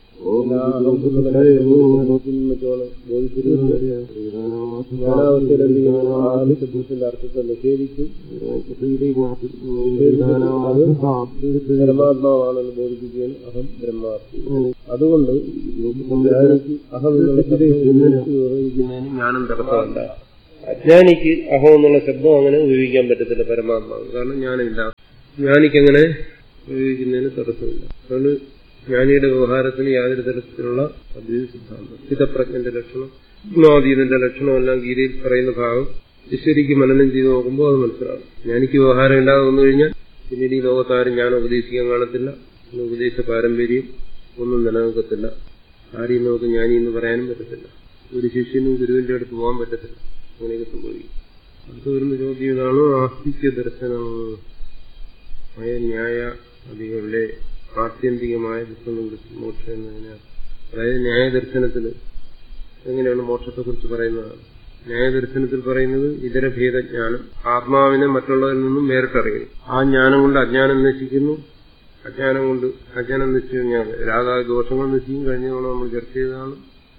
മറ്റുമാണ് ബോധിച്ചിരുന്നത് ജ്ഞാനാവസ്ഥയിൽ ആദ്യ ശബ്ദത്തിന്റെ അർത്ഥത്തെ നിഷേധിച്ചു പരമാത്മാവാണെന്ന് ബോധിപ്പിക്കുകയാണ് അഹം ബ്രഹ്മാസ്മി അതുകൊണ്ട് ജ്ഞാനിക്ക് അഹം എന്നുള്ള വ്യവഹരിക്കുന്നതിന് ജ്ഞാനം തടസ്സമല്ല അജ്ഞാനിക്ക് അഹം എന്നുള്ള ശബ്ദം അങ്ങനെ ഉപയോഗിക്കാൻ പറ്റത്തില്ല പരമാത്മാവ് കാരണം ജ്ഞാനമില്ല ജ്ഞാനിക്ക് അങ്ങനെ ഉപയോഗിക്കുന്നതിന് തടസ്സമില്ല അതുകൊണ്ട് ജ്ഞാനിയുടെ വ്യവഹാരത്തിന് യാതൊരു തരത്തിലുള്ള അദ്വൈത സിദ്ധാന്തം സ്ഥിതപ്രജ്ഞന്റെ ലക്ഷണം ഗുണാതീതന്റെ ലക്ഷണമെല്ലാം ഗീതയിൽ പറയുന്ന ഭാഗം ഈശ്വരിക്ക് മനനം ചെയ്ത് നോക്കുമ്പോൾ അത് മനസ്സിലാകും ജ്ഞാനിക്ക് വ്യവഹാരം ഇല്ലാതെ വന്നു കഴിഞ്ഞാൽ പിന്നീട് ഈ ലോകത്താരും ഞാൻ ഉപദേശിക്കാൻ കാണത്തില്ല പിന്നെ ഉപദേശ പാരമ്പര്യം ഒന്നും നിലനിൽക്കത്തില്ല ആരെയും നമുക്ക് ജ്ഞാനി എന്ന് പറയാനും പറ്റത്തില്ല ഒരു ശിഷ്യനും ഗുരുവിന്റെ അടുത്ത് പോകാൻ പറ്റത്തില്ല അങ്ങനെയൊക്കെ സംഭവിക്കും അടുത്ത് വരുന്ന ചോദ്യം ഇതാണ് ആസ്തിക്യ ദർശനം ന്യായ അതികളുടെ ആത്യന്തികമായ ദുഃഖം മോക്ഷം എന്നതിനാണ് അതായത് ന്യായദർശനത്തിൽ എങ്ങനെയാണ് മോക്ഷത്തെക്കുറിച്ച് പറയുന്നത് ന്യായദർശനത്തിൽ പറയുന്നത് ഇതര ഭേദജ്ഞാനം ആത്മാവിനെ മറ്റുള്ളവരിൽ നിന്നും വേറിട്ടറിയുന്നു ആ ജ്ഞാനം കൊണ്ട് അജ്ഞാനം നശിക്കുന്നു അജ്ഞാനം കൊണ്ട് അജ്ഞാനം നശിച്ചു കഴിഞ്ഞാൽ രാഗാ ദോഷങ്ങൾ നശിക്കും കഴിഞ്ഞ തവണ നമ്മൾ ചർച്ച ചെയ്തതാണ്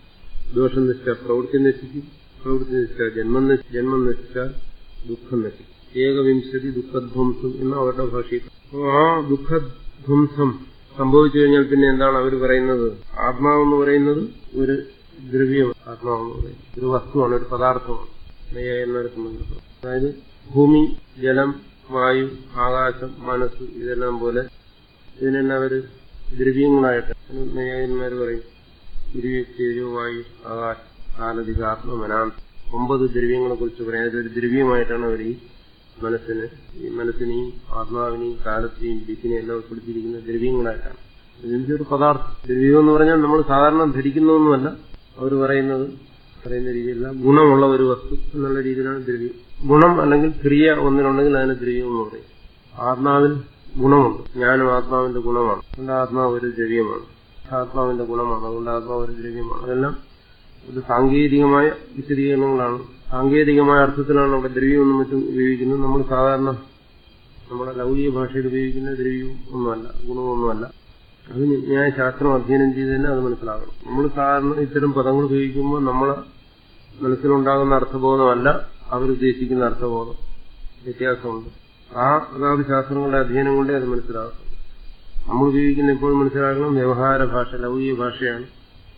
ദോഷം നശിച്ചാൽ പ്രവൃത്തി നശിക്കും പ്രവൃത്തി നശിച്ചാൽ ജന്മം നശി ജന്മം നശിച്ചാൽ ദുഃഖം നശിക്കും ഏകവിംശതി ദുഃഖധ്വംസം എന്ന അവരുടെ ഭാഷയിൽ ആ ദുഃഖധ്വംസം സംഭവിച്ചു കഴിഞ്ഞാൽ പിന്നെ എന്താണ് അവർ പറയുന്നത് ആത്മാവെന്ന് പറയുന്നത് ഒരു ദ്രവ്യമാണ് ആത്മാവെന്ന് പറയുന്നത് ഒരു വസ്തുവാണ് ഒരു പദാർത്ഥമാണ് നയ്യായന്മാരെ സംബന്ധിച്ചിടത്തോളം അതായത് ഭൂമി ജലം വായു ആകാശം മനസ്സ് ഇതെല്ലാം പോലെ ഇതിനെല്ലാം അവർ ദ്രവ്യങ്ങളായിട്ട് നയ്യായന്മാർ പറയും ദ്രവ്യ തേജോ വായു ആകാശം കാലധികാത്മ മനാന്ത ഒമ്പത് ദ്രവ്യങ്ങളെ കുറിച്ച് പറയാം അതൊരു ദ്രവ്യമായിട്ടാണ് അവർ ഈ മനസ്സിന് ഈ മനസ്സിനെയും ആത്മാവിനെയും കാലത്തെയും ദിക്കിനെയും എല്ലാം ഉൾപ്പെടുത്തിയിരിക്കുന്ന ദ്രവ്യങ്ങളായിട്ടാണ് ഇതിന്റെ ഒരു പദാർത്ഥം ദ്രവ്യം എന്ന് പറഞ്ഞാൽ നമ്മൾ സാധാരണ ധരിക്കുന്നൊന്നുമല്ല അവർ പറയുന്നത് പറയുന്ന രീതിയിലുള്ള ഗുണമുള്ള ഒരു വസ്തു എന്നുള്ള രീതിയിലാണ് ദ്രവ്യം ഗുണം അല്ലെങ്കിൽ ക്രിയ ഒന്നിനുണ്ടെങ്കിൽ അതിന് ദ്രവ്യം എന്ന് പറയും ആത്മാവിൽ ഗുണമുണ്ട് ജ്ഞാനം ആത്മാവിന്റെ ഗുണമാണ് അതുകൊണ്ട് ആത്മാവ് ഒരു ദ്രവ്യമാണ് ആത്മാവിന്റെ ഗുണമാണ് അതുകൊണ്ട് ആത്മാവ് ഒരു ദ്രവ്യമാണ് അതെല്ലാം ഇത് സാങ്കേതികമായ വിശദീകരണങ്ങളാണ് സാങ്കേതികമായ അർത്ഥത്തിലാണ് അവിടെ ദ്രവ്യമെന്നും മറ്റും ഉപയോഗിക്കുന്നത് നമ്മൾ സാധാരണ നമ്മുടെ ലൗകിക ഭാഷയിൽ ഉപയോഗിക്കുന്ന ദ്രവ്യവും ഒന്നുമല്ല ഗുണമൊന്നുമല്ല അത് ന്യായശാസ്ത്രം അധ്യയനം ചെയ്ത് തന്നെ അത് മനസ്സിലാകണം നമ്മൾ സാധാരണ ഇത്തരം പദങ്ങൾ ഉപയോഗിക്കുമ്പോൾ നമ്മളെ മനസ്സിലുണ്ടാകുന്ന അർത്ഥബോധമല്ല അവരുദ്ദേശിക്കുന്ന അർത്ഥബോധം വ്യത്യാസമുണ്ട് ആ അതാത് ശാസ്ത്രങ്ങളുടെ അധ്യയനം കൊണ്ടേ അത് മനസ്സിലാകും നമ്മൾ ഉപയോഗിക്കുന്ന എപ്പോഴും മനസ്സിലാക്കണം വ്യവഹാര ഭാഷ ലൗകിക ഭാഷയാണ്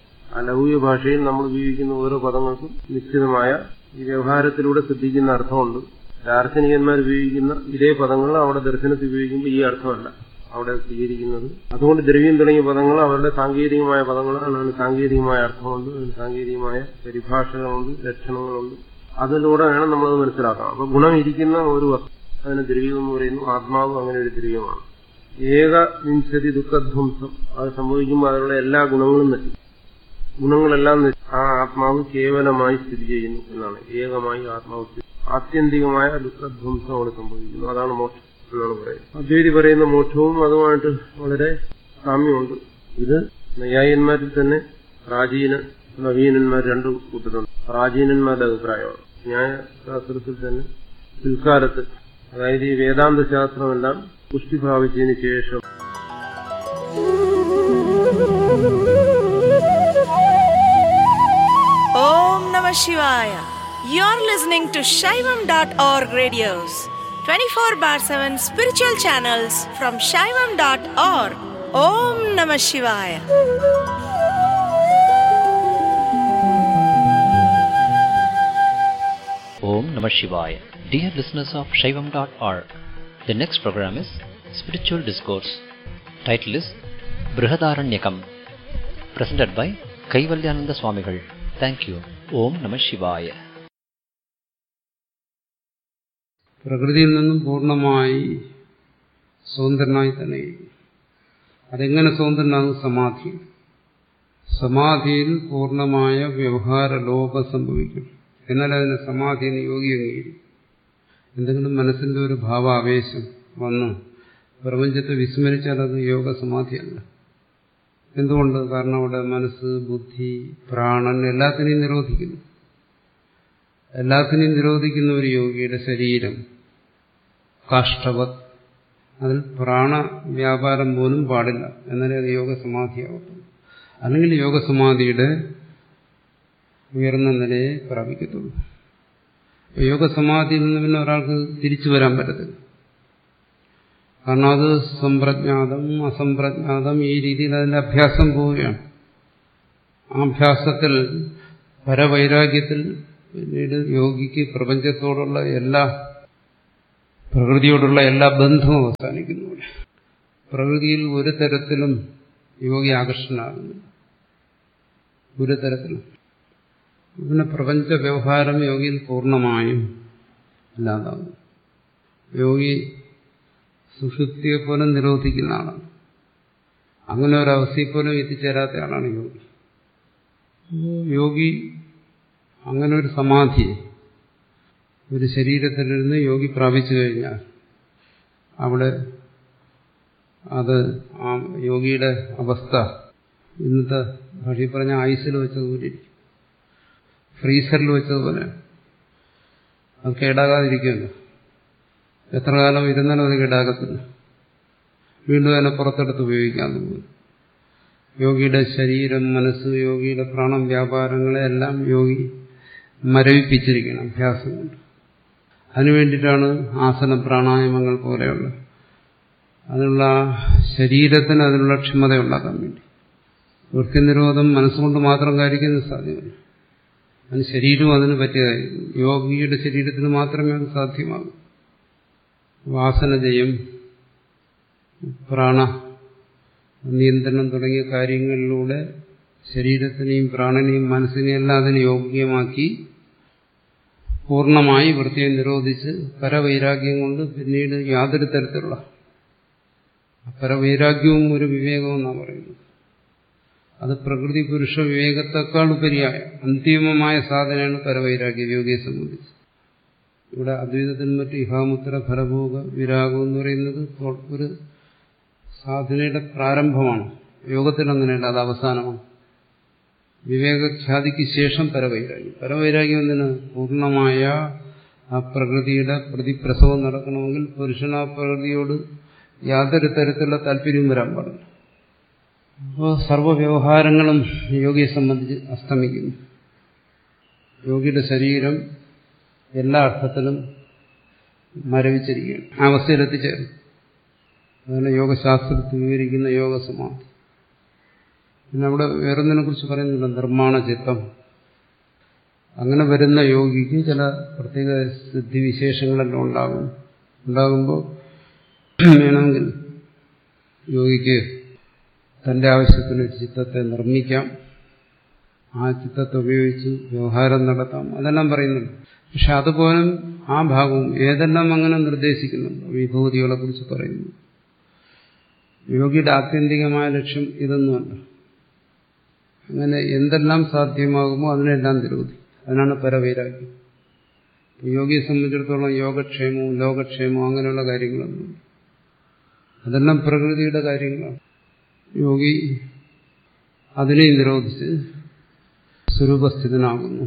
ആ ലൗകിക ഭാഷയിൽ നമ്മൾ ഉപയോഗിക്കുന്ന ഓരോ പദങ്ങൾക്കും നിശ്ചിതമായ ഈ വ്യവഹാരത്തിലൂടെ ശ്രദ്ധിക്കുന്ന അർത്ഥമുണ്ട് ദാർശനികന്മാർ ഉപയോഗിക്കുന്ന ഇതേ പദങ്ങൾ അവിടെ ദർശനത്തിൽ ഉപയോഗിക്കുമ്പോൾ ഈ അർത്ഥമല്ല അവിടെ സ്വീകരിക്കുന്നത് അതുകൊണ്ട് ദ്രവ്യം തുടങ്ങിയ പദങ്ങൾ അവരുടെ സാങ്കേതികമായ പദങ്ങളാണ് അതിന് സാങ്കേതികമായ അർത്ഥമുണ്ട് അതിന് സാങ്കേതികമായ പരിഭാഷകളുണ്ട് ലക്ഷണങ്ങളുണ്ട് അതിലൂടെ വേണം നമ്മളത് മനസ്സിലാക്കാം അപ്പൊ ഗുണം ഇരിക്കുന്ന ഒരു വസ്തു അതിന് ദ്രവ്യം എന്ന് പറയുന്നു ആത്മാവ് അങ്ങനെ ഒരു ദ്രവ്യമാണ് ഏക വിംശതി ദുഃഖധ്വംസം അത് സംഭവിക്കുമ്പോൾ അതിലുള്ള എല്ലാ ഗുണങ്ങളും നശിക്കും ഗുണങ്ങളെല്ലാം ആ ആത്മാവ് കേവലമായി സ്ഥിതി ചെയ്യുന്നു എന്നാണ് ഏകമായി ആത്മാവ് ആത്യന്തികമായ ദുഃഖധ്വംസം അവിടെ സംഭവിക്കുന്നു അതാണ് മോക്ഷം എന്നാണ് പറയുന്നത് അദ്വൈതി പറയുന്ന മോക്ഷവും അതുമായിട്ട് വളരെ സാമ്യമുണ്ട് ഇത് നൈയായന്മാരിൽ തന്നെ പ്രാചീന നവീനന്മാർ രണ്ടു കൂട്ടരുണ്ട് പ്രാചീനന്മാരുടെ അഭിപ്രായമാണ് ന്യായശാസ്ത്രത്തിൽ തന്നെ പിൽക്കാലത്ത് അതായത് ഈ വേദാന്ത ശാസ്ത്രമെല്ലാം പുഷ്ടി പ്രാപിച്ചതിന് ശേഷം Om Namah Shivaya. You're listening to Shaivam.org radios, 24 bar 7 spiritual channels from Shaivam.org. Om Namah Shivaya. Om Namah Shivaya. Dear listeners of Shaivam.org, the next program is Spiritual Discourse. Title is Brihadaranyakam. Presented by Kaivalyananda Swamigal. Thank you. Om Namah Shivaya. പ്രകൃതിയിൽ നിന്നും പൂർണ്ണമായി സ്വതന്ത്രനായി തന്നെ അതെങ്ങനെ സ്വതന്ത്രനാകും സമാധി സമാധിയിൽ പൂർണ്ണമായ വ്യവഹാര ലോപം സംഭവിക്കും എന്നാൽ അതിന് സമാധി എന്ന് യോഗി അംഗീകരിക്കും എന്തെങ്കിലും മനസ്സിന്റെ ഒരു ഭാവാവേശം വന്ന് പ്രപഞ്ചത്തെ വിസ്മരിച്ചാൽ അത് യോഗ സമാധിയല്ല എന്തുകൊണ്ട് കാരണം അവിടെ മനസ്സ് ബുദ്ധി പ്രാണൻ എല്ലാത്തിനെയും നിരോധിക്കുന്നു എല്ലാത്തിനെയും നിരോധിക്കുന്ന ഒരു യോഗിയുടെ ശരീരം കാഷ്ടവത് അതിൽ പ്രാണവ്യാപാരം പോലും പാടില്ല എന്നാലേ അത് യോഗസമാധിയാവത്തുള്ളൂ അല്ലെങ്കിൽ യോഗസമാധിയുടെ ഉയർന്ന നിലയെ പ്രാപിക്കത്തുള്ളൂ യോഗസമാധിയിൽ നിന്ന് പിന്നെ ഒരാൾക്ക് തിരിച്ചു വരാൻ പറ്റത്തില്ല കാരണം അത് സമ്പ്രജ്ഞാതം അസംപ്രജ്ഞാതം ഈ രീതിയിൽ അതിന്റെ അഭ്യാസം പോവുകയാണ് ആ അഭ്യാസത്തിൽ പരവൈരാഗ്യത്തിൽ പിന്നീട് യോഗിക്ക് പ്രപഞ്ചത്തോടുള്ള എല്ലാ പ്രകൃതിയോടുള്ള എല്ലാ ബന്ധവും അവസാനിക്കുന്നു ഇവിടെ. പ്രകൃതിയിൽ ഒരു തരത്തിലും യോഗി ആകർഷണമാകുന്നില്ല ഒരു തരത്തിലും പിന്നെ പ്രപഞ്ച വ്യവഹാരം യോഗിയിൽ പൂർണ്ണമായും ഇല്ലാതാകും യോഗി സുഷുപ്തിയെ പോലും നിരോധിക്കുന്ന ആളാണ് അങ്ങനെ ഒരവസ്ഥയിൽ പോലും എത്തിച്ചേരാത്ത ആളാണ് യോഗി യോഗി അങ്ങനെ ഒരു സമാധി ഒരു ശരീരത്തിലിരുന്ന് യോഗി പ്രാപിച്ചു കഴിഞ്ഞാൽ അവിടെ അത് ആ യോഗിയുടെ അവസ്ഥ ഇന്നത്തെ ഭാഷയിൽ പറഞ്ഞ ഐസിൽ വെച്ചതുപോലെ ഇരിക്കും ഫ്രീസറിൽ വെച്ചതുപോലെ അത് കേടാകാതിരിക്കുമല്ലോ എത്ര കാലം ഇരുന്നാലും അത് കേടാകത്തില്ല വീണ്ടും അതിനെ പുറത്തെടുത്ത് ഉപയോഗിക്കാൻ തോന്നുന്നു യോഗിയുടെ ശരീരം മനസ്സ് യോഗിയുടെ പ്രാണം വ്യാപാരങ്ങളെല്ലാം യോഗി മരവിപ്പിച്ചിരിക്കണം അഭ്യാസം കൊണ്ട് അതിനുവേണ്ടിയിട്ടാണ് ആസന പ്രാണായാമങ്ങൾ പോലെയുള്ള അതിനുള്ള ശരീരത്തിന് അതിനുള്ള ക്ഷമത ഉണ്ടാക്കാൻ വേണ്ടി വൃത്തിനിരോധം മനസ്സുകൊണ്ട് മാത്രം കാര്യക്കുന്നത് സാധ്യമല്ല അതിന് ശരീരവും അതിന് പറ്റിയതായിരിക്കും യോഗിയുടെ ശരീരത്തിന് മാത്രമേ അത് സാധ്യമാകൂ വാസനജയം പ്രാണ നിയന്ത്രണം തുടങ്ങിയ കാര്യങ്ങളിലൂടെ ശരീരത്തിനെയും പ്രാണനെയും മനസ്സിനെയും എല്ലാം അതിന് യോഗ്യമാക്കി പൂർണ്ണമായി വൃത്തിയെ നിരോധിച്ച് പരവൈരാഗ്യം കൊണ്ട് പിന്നീട് യാതൊരു തരത്തിലുള്ള പരവൈരാഗ്യവും ഒരു വിവേകവും എന്നാണ് പറയുന്നത് അത് പ്രകൃതി പുരുഷ വിവേകത്തെക്കാൾ ഉപരിയായ അന്തിമമായ സാധനയാണ് പരവൈരാഗ്യ യോഗിയെ സംബന്ധിച്ച് ഇവിടെ അദ്വൈതത്തിന് മറ്റ് ഇഹാമുത്തര ഫലഭോഗ വിരാഗം എന്ന് പറയുന്നത് ഒരു സാധനയുടെ പ്രാരംഭമാണ് യോഗത്തിൽ അങ്ങനെയല്ല അത് അവസാനമാണ് വിവേകഖ്യാതിക്ക് ശേഷം പരവൈരാഗ്യം പരവൈരാഗ്യം എന്തിന് പൂർണ്ണമായ ആ പ്രകൃതിയുടെ പ്രതിപ്രസവം നടക്കണമെങ്കിൽ പുരുഷൻ ആ പ്രകൃതിയോട് യാതൊരു തരത്തിലുള്ള താല്പര്യവും വരാൻ പാടില്ല അപ്പോൾ സർവ്വവ്യവഹാരങ്ങളും യോഗിയെ സംബന്ധിച്ച് അസ്തമിക്കുന്നു യോഗിയുടെ ശരീരം എല്ലാ അർത്ഥത്തിലും മരവിച്ചിരിക്കുകയാണ് ആ അവസ്ഥയിലെത്തിച്ചേർന്നു അതാണ് യോഗശാസ്ത്രത്തിൽ വിവരിക്കുന്ന യോഗസമാധി പിന്നെ അവിടെ വേറൊന്നിനെ കുറിച്ച് പറയുന്നില്ല നിർമ്മാണ ചിത്തം അങ്ങനെ വരുന്ന യോഗിക്ക് ചില പ്രത്യേക സിദ്ധിവിശേഷങ്ങളെല്ലാം ഉണ്ടാകും ഉണ്ടാകുമ്പോൾ വേണമെങ്കിൽ യോഗിക്ക് തന്റെ ആവശ്യത്തിന് ഒരു ചിത്തത്തെ നിർമ്മിക്കാം ആ ചിത്തത്തെ ഉപയോഗിച്ച് വ്യവഹാരം നടത്താം അതെല്ലാം പറയുന്നുണ്ട് പക്ഷെ അതുപോലും ആ ഭാഗവും ഏതെല്ലാം അങ്ങനെ നിർദ്ദേശിക്കുന്നുണ്ട് വിഭൂതികളെ കുറിച്ച് പറയുന്നു യോഗിയുടെ ആത്യന്തികമായ ലക്ഷ്യം ഇതൊന്നുമല്ല അങ്ങനെ എന്തെല്ലാം സാധ്യമാകുമോ അതിനെല്ലാം നിരോധി അതിനാണ് പരവൈരാഗ്യം യോഗിയെ സംബന്ധിച്ചിടത്തോളം യോഗക്ഷേമവും ലോകക്ഷേമവും അങ്ങനെയുള്ള കാര്യങ്ങളൊന്നും അതെല്ലാം പ്രകൃതിയുടെ കാര്യങ്ങളാണ് യോഗി അതിനെ നിരോധിച്ച് സ്വരൂപസ്ഥിതനാകുന്നു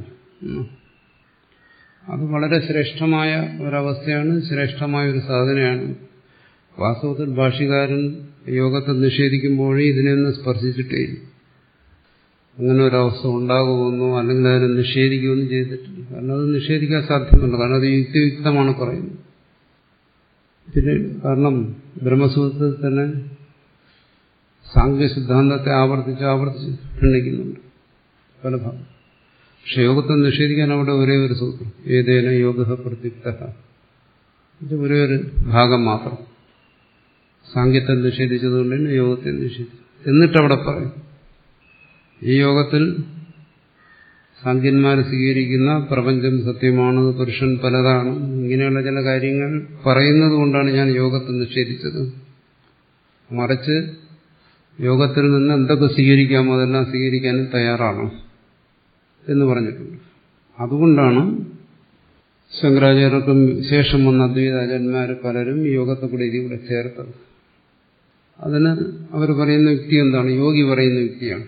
അത് വളരെ ശ്രേഷ്ഠമായ ഒരവസ്ഥയാണ് ശ്രേഷ്ഠമായ ഒരു സാധനയാണ് വാസ്തവത്തിൽ ഭാഷ്യകാരൻ യോഗത്തെ നിഷേധിക്കുമ്പോഴേ ഇതിനെയൊന്നും സ്പർശിച്ചിട്ടേ അങ്ങനെ ഒരവസ്ഥ ഉണ്ടാകുമെന്നോ അല്ലെങ്കിൽ അതിനെ നിഷേധിക്കുകയൊന്നും ചെയ്തിട്ടില്ല കാരണം അത് നിഷേധിക്കാൻ സാധ്യമല്ല കാരണം അത് യുക്തിയുക്തമാണ് പറയുന്നത് പിന്നെ കാരണം ബ്രഹ്മസൂത്രത്തിൽ തന്നെ സാങ്കേതിക സിദ്ധാന്തത്തെ ആവർത്തിച്ച് ആവർത്തിച്ച് ഖണ്ഡിക്കുന്നുണ്ട് പല ഭാഗം പക്ഷെ യോഗത്തെ നിഷേധിക്കാൻ അവിടെ ഒരേ ഒരു സൂത്രം ഏതേന യോഗ പ്രത്യുക്ത ഇത് ഒരേ ഒരു ഭാഗം മാത്രം സാങ്കേത്തെ നിഷേധിച്ചതുകൊണ്ട് തന്നെ യോഗത്തെ നിഷേധിച്ചു എന്നിട്ടവിടെ പറയും ഈ യോഗത്തിൽ സാങ്കന്മാർ സ്വീകരിക്കുന്ന പ്രപഞ്ചം സത്യമാണ് പുരുഷൻ പലതാണ് ഇങ്ങനെയുള്ള ചില കാര്യങ്ങൾ പറയുന്നത് കൊണ്ടാണ് ഞാൻ യോഗത്തെ നിഷേധിച്ചത് മറിച്ച് യോഗത്തിൽ നിന്ന് എന്തൊക്കെ സ്വീകരിക്കാമോ അതെല്ലാം സ്വീകരിക്കാനും തയ്യാറാണ് എന്ന് പറഞ്ഞിട്ടുണ്ട് അതുകൊണ്ടാണ് ശങ്കരാചാര്യർക്കും ശേഷം വന്ന അദ്വൈതാചാര്യന്മാർ പലരും യോഗത്തെ കൂടെ ഇതിലൂടെ ചേർത്തത് അതിന് അവർ പറയുന്ന യുക്തി എന്താണ് യോഗി പറയുന്ന യുക്തിയാണ്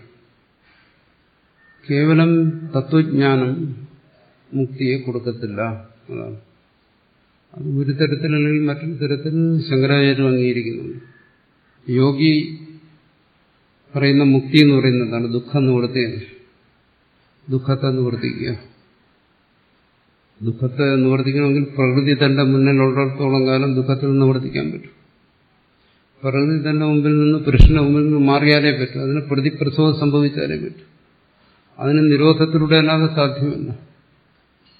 കേവലം തത്വജ്ഞാനം മുക്തിയെ കൊടുക്കത്തില്ല അതാണ് അത് ഒരു തരത്തിലല്ലെങ്കിൽ മറ്റൊരു തരത്തിൽ ശങ്കരാചാര്യം അംഗീകരിക്കുന്നുണ്ട് യോഗി പറയുന്ന മുക്തി എന്ന് പറയുന്നതാണ് ദുഃഖം നിവൃത്തിയാണ് ദുഃഖത്തെ നിവർത്തിക്കുക ദുഃഖത്തെ നിവർത്തിക്കണമെങ്കിൽ പ്രകൃതി തന്റെ മുന്നിലുള്ളിടത്തോളം കാലം ദുഃഖത്തിൽ നിവർത്തിക്കാൻ പറ്റും പ്രകൃതി തന്റെ മുമ്പിൽ നിന്ന് പുരുഷന്റെ മുമ്പിൽ നിന്ന് മാറിയാലേ പറ്റും അതിന് പ്രതിപ്രസവം സംഭവിച്ചാലേ പറ്റും അതിന് നിരോധത്തിലൂടെ അല്ലാതെ സാധ്യമല്ല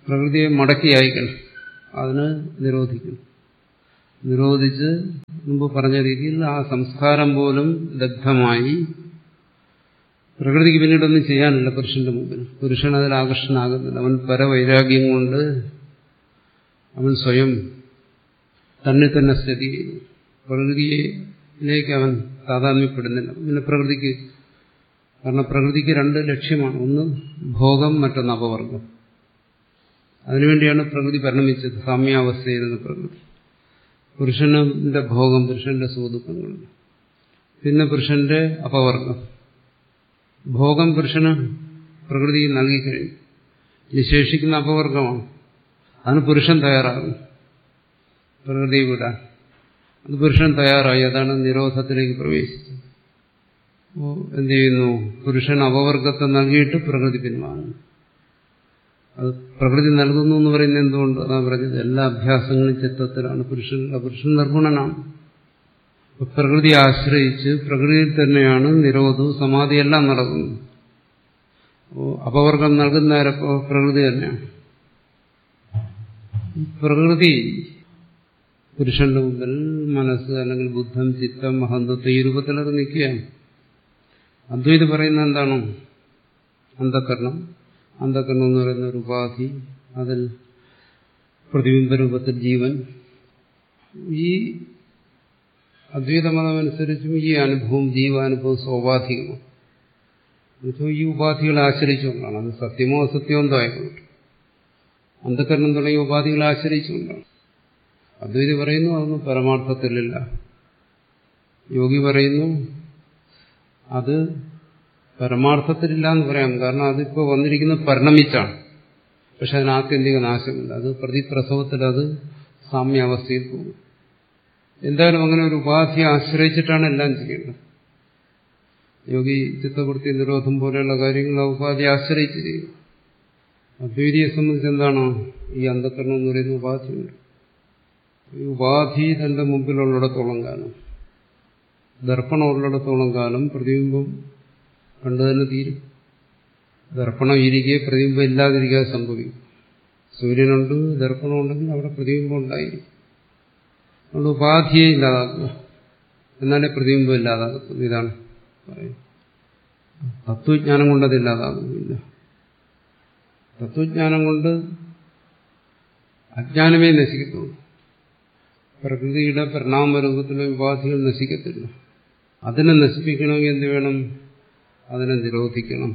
പ്രകൃതിയെ മടക്കി അയക്കണം അതിന് നിരോധിക്കണം നിരോധിച്ച് മുമ്പ് പറഞ്ഞ രീതിയിൽ ആ സംസ്കാരം പോലും ദഗ്ധമായി പ്രകൃതിക്ക് പിന്നീടൊന്നും ചെയ്യാനില്ല പുരുഷന്റെ മുമ്പിൽ പുരുഷൻ അതിൽ ആകർഷണാകുന്നില്ല അവൻ പരവൈരാഗ്യം കൊണ്ട് അവൻ സ്വയം തന്നെ തന്നെ സ്ഥിതി ചെയ്യുന്നു പ്രകൃതിയിലേക്ക് അവൻ താതാത്മ്യപ്പെടുന്നില്ല പിന്നെ പ്രകൃതിക്ക് കാരണം പ്രകൃതിക്ക് രണ്ട് ലക്ഷ്യമാണ് ഒന്ന് ഭോഗം മറ്റൊന്ന് അപവർഗം അതിനുവേണ്ടിയാണ് പ്രകൃതി പരിണമിച്ചത് സാമ്യാവസ്ഥയിരുന്ന പ്രകൃതി പുരുഷന്റെ ഭോഗം പുരുഷന്റെ സുഖദുഃഖങ്ങൾ പിന്നെ പുരുഷന്റെ അപവർഗം ഭോഗം പുരുഷന് പ്രകൃതി നൽകിക്കഴിഞ്ഞു നിശേഷിക്കുന്ന അപവർഗമാണ് അതിന് പുരുഷൻ തയ്യാറാകും പ്രകൃതി വിടാൻ അത് പുരുഷൻ തയ്യാറായി അതാണ് നിരോധത്തിലേക്ക് പ്രവേശിച്ചത് അപ്പോൾ എന്ത് ചെയ്യുന്നു പുരുഷൻ അപവർഗത്തെ നൽകിയിട്ട് പ്രകൃതി പിൻവാങ്ങുന്നു അത് പ്രകൃതി നൽകുന്നു എന്ന് പറയുന്നത് എന്തുകൊണ്ട് അതാ പറഞ്ഞത് എല്ലാ അഭ്യാസങ്ങളും ചിത്തത്തിലാണ് പുരുഷൻ പുരുഷൻ നിർഗുണനാണ് അപ്പൊ പ്രകൃതിയെ ആശ്രയിച്ച് പ്രകൃതിയിൽ തന്നെയാണ് നിരോധവും സമാധിയെല്ലാം നടക്കുന്നത് അപ്പോൾ അപവർഗം നൽകുന്ന ആരപ്പോ പ്രകൃതി തന്നെയാണ് പ്രകൃതി പുരുഷന്റെ മുമ്പിൽ മനസ്സ് അല്ലെങ്കിൽ ബുദ്ധം ചിത്തം അഹന്തത്വം ഈ രൂപത്തിലത് നിൽക്കുകയാണ് അദ്വൈത് പറയുന്നത് എന്താണോ അന്ധകരണം അന്ധകരണം എന്ന് പറയുന്ന ഒരു ഉപാധി അതിൽ പ്രതിബിംബ രൂപത്തിൽ ജീവൻ ഈ അദ്വൈതമതമനുസരിച്ചും ഈ അനുഭവം ജീവാനുഭവം സ്വാഭാവികമാണ് എന്നുവെച്ചാൽ ഈ ഉപാധികളെ ആശ്രയിച്ചുകൊണ്ടാണ് അത് സത്യമോ അസത്യമോ എന്തോ ആയിക്കോട്ടെ അന്ധകരണം തുടങ്ങിയ ഉപാധികളെ ആശ്രയിച്ചുകൊണ്ടാണ് അദ്വൈതി പറയുന്നു അതൊന്നും പരമാർത്ഥത്തിലില്ല യോഗി പറയുന്നു അത് പരമാർത്ഥത്തിലില്ല എന്ന് പറയാം കാരണം അതിപ്പോൾ വന്നിരിക്കുന്നത് പരിണമിച്ചാണ് പക്ഷെ അതിന് ആത്യന്തിക നാശമില്ല അത് പ്രതിപ്രസവത്തിൽ അത് സാമ്യാവസ്ഥയിൽ പോകും എന്തായാലും അങ്ങനെ ഒരു ഉപാധിയെ ആശ്രയിച്ചിട്ടാണ് എല്ലാം ചെയ്യേണ്ടത് യോഗി ചിത്തവൃത്തി നിരോധം പോലെയുള്ള കാര്യങ്ങൾ ആ ഉപാധിയെ ആശ്രയിച്ച് ചെയ്യും അദ്വൈതിയെ സംബന്ധിച്ച് എന്താണ് ഈ അന്ധകരണം എന്ന് പറയുന്ന ഉപാധിയുണ്ട് ഈ ഉപാധി തന്റെ മുമ്പിലുള്ളിടത്തോളം കാലം ദർപ്പണം ഉള്ളിടത്തോളം കാലം പ്രതിബിംബം കണ്ടു തന്നെ തീരും ദർപ്പണം ഇരിക്കെ പ്രതിബിംബം ഇല്ലാതിരിക്കാതെ സംഭവിക്കും സൂര്യനുണ്ട് ദർപ്പണം ഉണ്ടെങ്കിൽ അവിടെ പ്രതിബിംബം ഉണ്ടായിരിക്കും അതുകൊണ്ട് ഉപാധിയെ ഇല്ലാതാക്കുക എന്നാലേ പ്രതിബിംബം ഇല്ലാതാകത്തുള്ളൂ ഇതാണ് പറയുന്നത് തത്വജ്ഞാനം കൊണ്ടത് ഇല്ലാതാകുന്നില്ല തത്വജ്ഞാനം കൊണ്ട് അജ്ഞാനമേ നശിക്കത്തുള്ളൂ പ്രകൃതിയുടെ പരിണാമരൂപത്തിലെ ഉപാധികൾ നശിക്കത്തില്ല അതിനെ നശിപ്പിക്കണമെങ്കിൽ എന്ത് വേണം അതിനെ നിരോധിക്കണം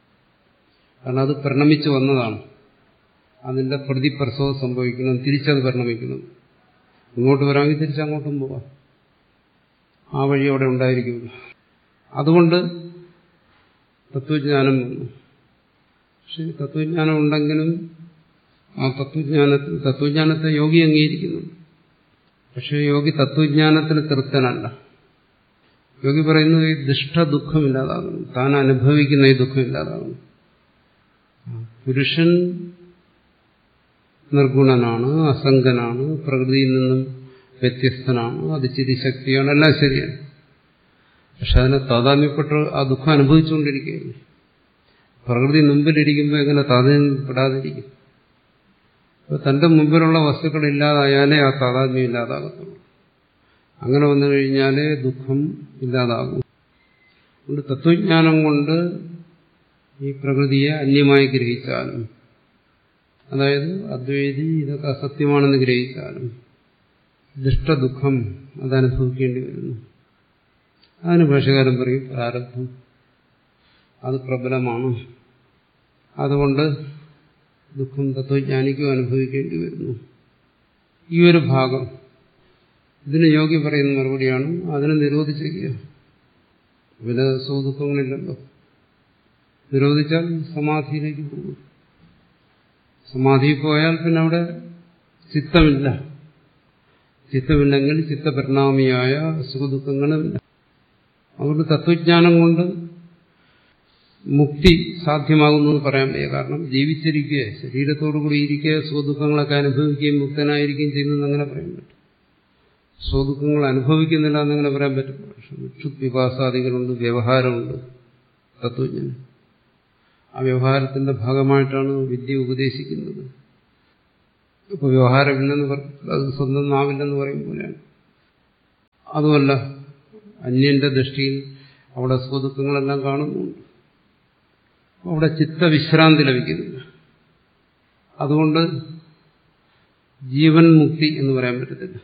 കാരണം അത് പരിണമിച്ചു വന്നതാണ് അതിന്റെ പ്രതിപ്രസവം സംഭവിക്കണം തിരിച്ചത് പരിണമിക്കണം ഇങ്ങോട്ട് വരാമെങ്കിൽ തിരിച്ചങ്ങോട്ടും പോവാം ആ വഴി അവിടെ ഉണ്ടായിരിക്കില്ല അതുകൊണ്ട് തത്വജ്ഞാനം വന്നു പക്ഷെ തത്വജ്ഞാനം ഉണ്ടെങ്കിലും ആ തത്വജ്ഞാനത്തിൽ തത്വജ്ഞാനത്തെ യോഗി അംഗീകരിക്കുന്നു പക്ഷെ യോഗി തത്വജ്ഞാനത്തിൽ തൃപ്തനല്ല യോഗി പറയുന്നു ഈ ദുഷ്ട ദുഃഖം ഇല്ലാതാകുന്നു താൻ അനുഭവിക്കുന്ന ഈ ദുഃഖം ഇല്ലാതാകുന്നു പുരുഷൻ നിർഗുണനാണ് അസംഗനാണ് പ്രകൃതിയിൽ നിന്നും വ്യത്യസ്തനാണ് അത് ചിരിശക്തിയാണ് എല്ലാം ശരിയാണ് പക്ഷെ അതിനെ താതാമ്യപ്പെട്ട് ആ ദുഃഖം അനുഭവിച്ചുകൊണ്ടിരിക്കുകയാണ് പ്രകൃതി മുമ്പിലിരിക്കുമ്പോൾ എങ്ങനെ താതാമ്യപ്പെടാതിരിക്കും അപ്പോൾ തന്റെ മുമ്പിലുള്ള വസ്തുക്കൾ ഇല്ലാതായാലേ ആ താതാത്മ്യം ഇല്ലാതാകത്തുള്ളൂ അങ്ങനെ വന്നു കഴിഞ്ഞാലേ ദുഃഖം ഇല്ലാതാകും അതുകൊണ്ട് തത്വജ്ഞാനം കൊണ്ട് ഈ പ്രകൃതിയെ അന്യമായി ഗ്രഹിച്ചാലും അതായത് അദ്വൈതി ഇതൊക്കെ അസത്യമാണെന്ന് ഗ്രഹിച്ചാലും ദുഷ്ടദുഃഖം അതനുഭവിക്കേണ്ടി വരുന്നു അതിന് ഭാഷകാരൻ പറയും പ്രാരബ്ധം അത് പ്രബലമാണ് അതുകൊണ്ട് ദുഃഖം തത്വജ്ഞാനിക്കും അനുഭവിക്കേണ്ടി വരുന്നു ഈ ഒരു ഭാഗം ഇതിന് യോഗി പറയുന്ന മറുപടിയാണ് അതിനെ നിരോധിച്ചിരിക്കുക പിന്നെ സുഖദുഃഖങ്ങളില്ലല്ലോ നിരോധിച്ചാൽ സമാധിയിലേക്ക് പോകും സമാധിയിൽ പോയാൽ പിന്നെ അവിടെ ചിത്തമില്ല ചിത്തമില്ലെങ്കിൽ ചിത്തപരിണാമിയായ സുഖദുഃഖങ്ങളുമില്ല അതുകൊണ്ട് തത്വജ്ഞാനം കൊണ്ട് മുക്തി സാധ്യമാകുന്നു എന്ന് പറയാൻ വയ്യ കാരണം ജീവിച്ചിരിക്കുക ശരീരത്തോടുകൂടി ഇരിക്കുക സുഖദുഃഖങ്ങളൊക്കെ അനുഭവിക്കുകയും മുക്തനായിരിക്കുകയും ചെയ്യുന്നത് അങ്ങനെ പറയാൻ പറ്റും സുഖദുഃഖങ്ങൾ അനുഭവിക്കുന്നില്ല എന്നങ്ങനെ പറയാൻ പറ്റും പക്ഷെ വിഭാസാദികളുണ്ട് വ്യവഹാരമുണ്ട് തത്വജ്ഞാനം ആ വ്യവഹാരത്തിന്റെ ഭാഗമായിട്ടാണ് വിദ്യ ഉപദേശിക്കുന്നത് ഇപ്പൊ വ്യവഹാരമില്ലെന്ന് പറ- അത് സ്വന്തം നാവില്ലെന്ന് പറയും പോലെയാണ് അതുമല്ല അന്യന്റെ ദൃഷ്ടിയിൽ അവിടെ സുഖദുഃഖങ്ങളെല്ലാം കാണുന്നുണ്ട് അവിടെ ചിത്തവിശ്രാന്തി ലഭിക്കുന്നില്ല അതുകൊണ്ട് ജീവൻ മുക്തി എന്ന് പറയാൻ പറ്റത്തില്ല